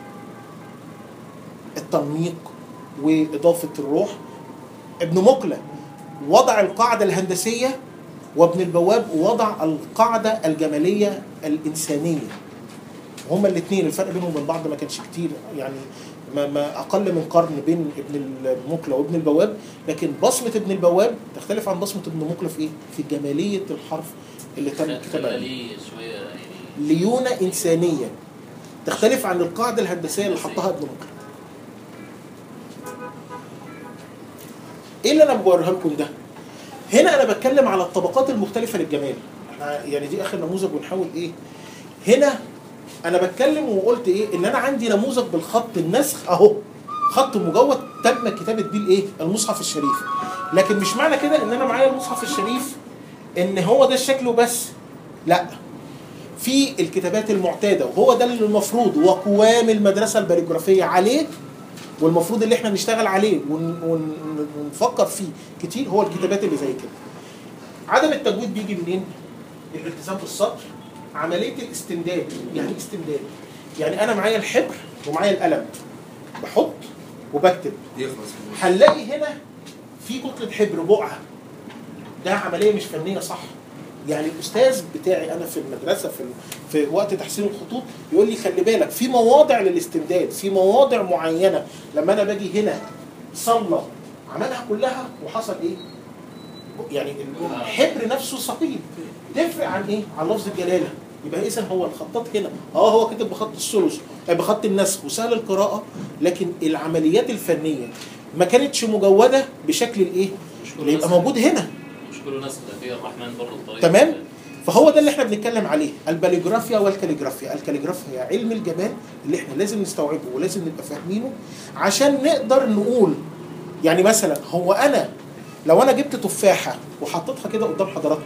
التنميق وإضافة الروح ابن مقلة وضع القاعدة الهندسية وابن البواب وضع القاعدة الجمالية الإنسانية هما الاثنين الفرق بينهم وبين بعض ما كانش كتير يعني ما, ما اقل من قرن بين ابن المقله وابن البواب لكن بصمه ابن البواب تختلف عن بصمه ابن مقله في ايه؟ في جماليه الحرف اللي تم خلى كتابها ليه شوية يعني ليونه انسانيه تختلف عن القاعده الهندسيه اللي حطها ابن مقله ايه اللي انا بوريها لكم ده؟ هنا انا بتكلم على الطبقات المختلفه للجمال احنا يعني دي اخر نموذج ونحاول ايه هنا انا بتكلم وقلت ايه ان انا عندي نموذج بالخط النسخ اهو خط مجود تم كتابه بيه الايه المصحف الشريف لكن مش معنى كده ان انا معايا المصحف الشريف ان هو ده الشكل وبس لا في الكتابات المعتاده وهو ده اللي المفروض وقوام المدرسه الباليجرافيه عليه والمفروض اللي احنا نشتغل عليه ون- ون- ونفكر فيه كتير هو الكتابات اللي زي كده عدم التجويد بيجي منين الالتزام بالسطر عمليه الاستمداد يعني ايه استمداد يعني انا معايا الحبر ومعايا القلم بحط وبكتب يخلص هنلاقي هنا في كتله حبر بقعه ده عمليه مش فنيه صح يعني الاستاذ بتاعي انا في المدرسه في في وقت تحسين الخطوط يقول لي خلي بالك في مواضع للاستمداد في مواضع معينه لما انا باجي هنا صلى عملها كلها وحصل ايه؟ يعني الحبر نفسه ثقيل تفرق عن ايه؟ عن لفظ الجلاله يبقى اذا هو الخطاط هنا اه هو كاتب بخط الثلث آه، بخط النسخ وسهل القراءه لكن العمليات الفنيه ما كانتش مجوده بشكل الايه؟ مش اللي يبقى نسخ. موجود هنا مش كله نسخ ده في الرحمن برضه الطريقة تمام فهو ده اللي احنا بنتكلم عليه الباليجرافيا والكاليجرافيا الكاليجرافيا هي علم الجمال اللي احنا لازم نستوعبه ولازم نبقى فاهمينه عشان نقدر نقول يعني مثلا هو انا لو انا جبت تفاحه وحطيتها كده قدام حضراتكم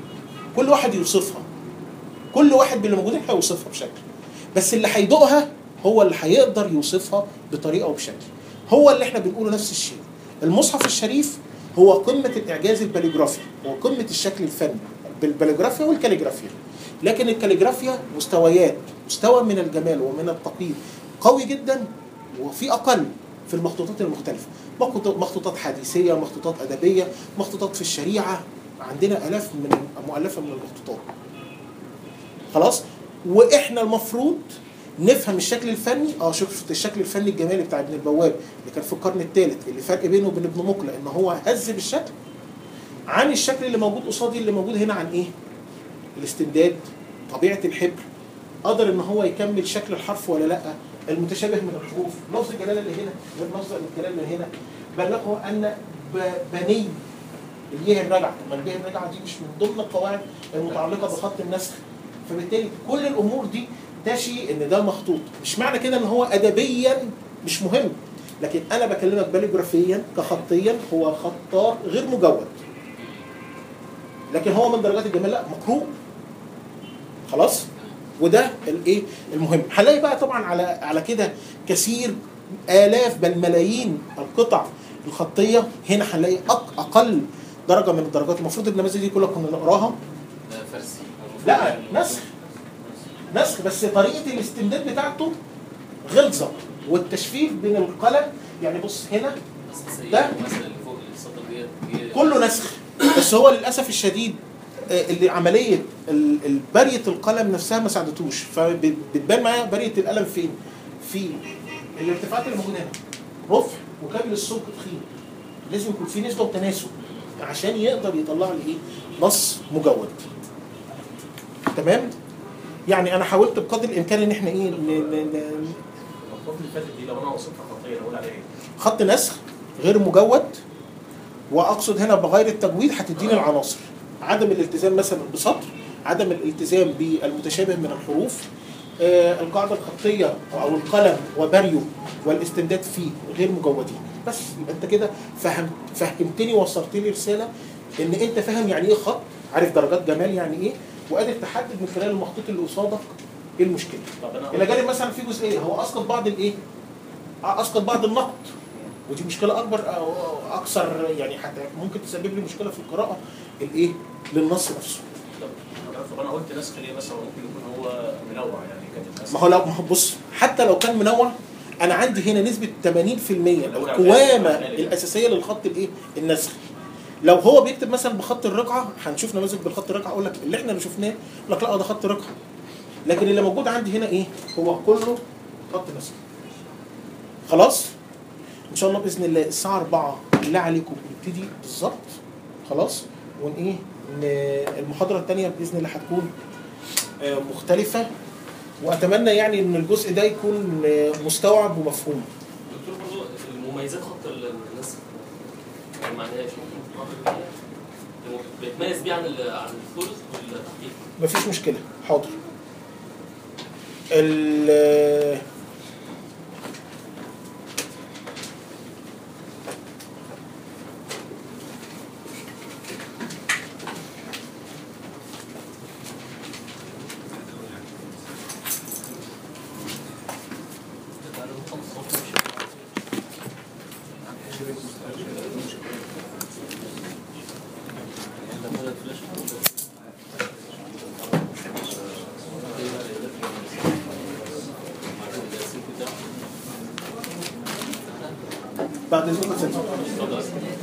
كل واحد يوصفها كل واحد من اللي موجودين هيوصفها بشكل بس اللي هيدوقها هو اللي هيقدر يوصفها بطريقه وبشكل هو اللي احنا بنقوله نفس الشيء المصحف الشريف هو قمه الاعجاز الباليجرافي هو قمه الشكل الفني بالباليجرافيا والكاليجرافيا لكن الكاليجرافيا مستويات مستوى من الجمال ومن التقييد قوي جدا وفي اقل في المخطوطات المختلفه مخطوط- مخطوطات حديثيه مخطوطات ادبيه مخطوطات في الشريعه عندنا الاف من مؤلفه من المخطوطات خلاص واحنا المفروض نفهم الشكل الفني اه شفت الشكل الفني الجمالي بتاع ابن البواب اللي كان في القرن الثالث اللي فرق بينه وبين ابن مقلة ان هو هذب الشكل عن الشكل اللي موجود قصادي اللي موجود هنا عن ايه؟ الاستمداد طبيعه الحبر قدر ان هو يكمل شكل الحرف ولا لا المتشابه من الحروف لفظ الجلاله اللي هنا غير لفظ الجلاله اللي هنا بلغه ان ب- بني اليه الرجعه ما اليه الرجعه دي مش من ضمن القواعد المتعلقه بخط النسخ فبالتالي كل الامور دي تشي ان ده مخطوط مش معنى كده ان هو ادبيا مش مهم لكن انا بكلمك باليجرافيا كخطيا هو خطاط غير مجود لكن هو من درجات الجمال لا مقروء خلاص وده الايه المهم هنلاقي بقى طبعا على على كده كثير الاف بل ملايين القطع الخطيه هنا هنلاقي أق- اقل درجه من الدرجات المفروض النماذج دي كلها كنا نقراها ده فارسي لا نسخ نسخ بس طريقه الاستمداد بتاعته غلظه والتشفير بين القلم يعني بص هنا اساسيه ده- مثلا اللي فوق السطر ديت دي كله نسخ بس هو للاسف الشديد آه، اللي عمليه ال- ال- بريه القلم نفسها ما ساعدتوش فبتبان معايا بريه القلم فين؟ في الارتفاعات اللي موجوده هنا رفع وكابل السمك تخين لازم يكون في نسبه وتناسب عشان يقدر يطلع لي ايه؟ نص مجود تمام؟ يعني انا حاولت بقدر الامكان ان احنا ايه ن- ن- ن- الخطوط اللي فاتت دي لو انا وصلت خطيه اقول عليها ايه؟ خط نسخ غير مجود واقصد هنا بغير التجويد هتديني العناصر عدم الالتزام مثلا بسطر عدم الالتزام بالمتشابه من الحروف آه القاعده الخطيه او القلم وبريو والاستمداد فيه غير مجودين بس يبقى انت كده فهمت فهمتني وصلت لي رساله ان انت فاهم يعني ايه خط عارف درجات جمال يعني ايه وقادر تحدد من خلال المخطوط اللي قصادك ايه المشكله طب انا الى جانب مثلا في جزئيه هو اسقط بعض الايه؟ اسقط بعض النقد ودي مشكله اكبر او اكثر يعني حتى ممكن تسبب لي مشكله في القراءه الايه؟ للنص نفسه. طب- طب انا قلت نسخ ليه مثلا ممكن يكون هو منوع يعني كاتب نسخ ما هو لو ما هو بص حتى لو كان منوع انا عندي هنا نسبه 80% القوامه الاساسيه للخط الايه؟ النسخ. لو هو بيكتب مثلا بخط الرقعه هنشوف نماذج بالخط الرقعه اقول لك اللي احنا اللي شفناه يقول لك لا ده خط رقعه. لكن اللي موجود عندي هنا ايه؟ هو كله خط نسخ. خلاص؟ ان شاء الله باذن الله الساعه 4 بالله عليكم نبتدي بالظبط خلاص ون ايه ن- المحاضره الثانيه باذن الله هتكون آه، مختلفه واتمنى يعني ان الجزء ده يكون آه، مستوعب ومفهوم دكتور برضه المميزات خط ال- النسخ يعني معناها ايه؟ بيتميز بيه عن ال- عن الثلث والتحقيق مفيش مشكله حاضر ال بعد اذنكم اتفضل.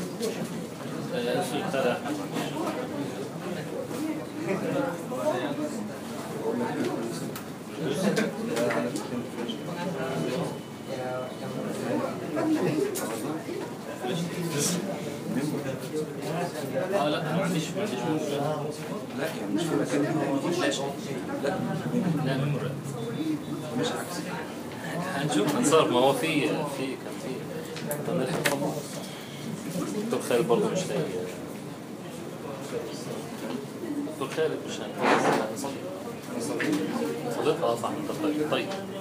اه لا ما عنديش ما عنديش مشكله لا يعني مش في مكان هنا فلاش لا لا ميموري مش عكس هنشوف هنصرف ما هو في في كان في كان نلحق طبعا دكتور خالد برضه مش لاقي دكتور خالد مش هنصلي صليت اه صح طيب طيب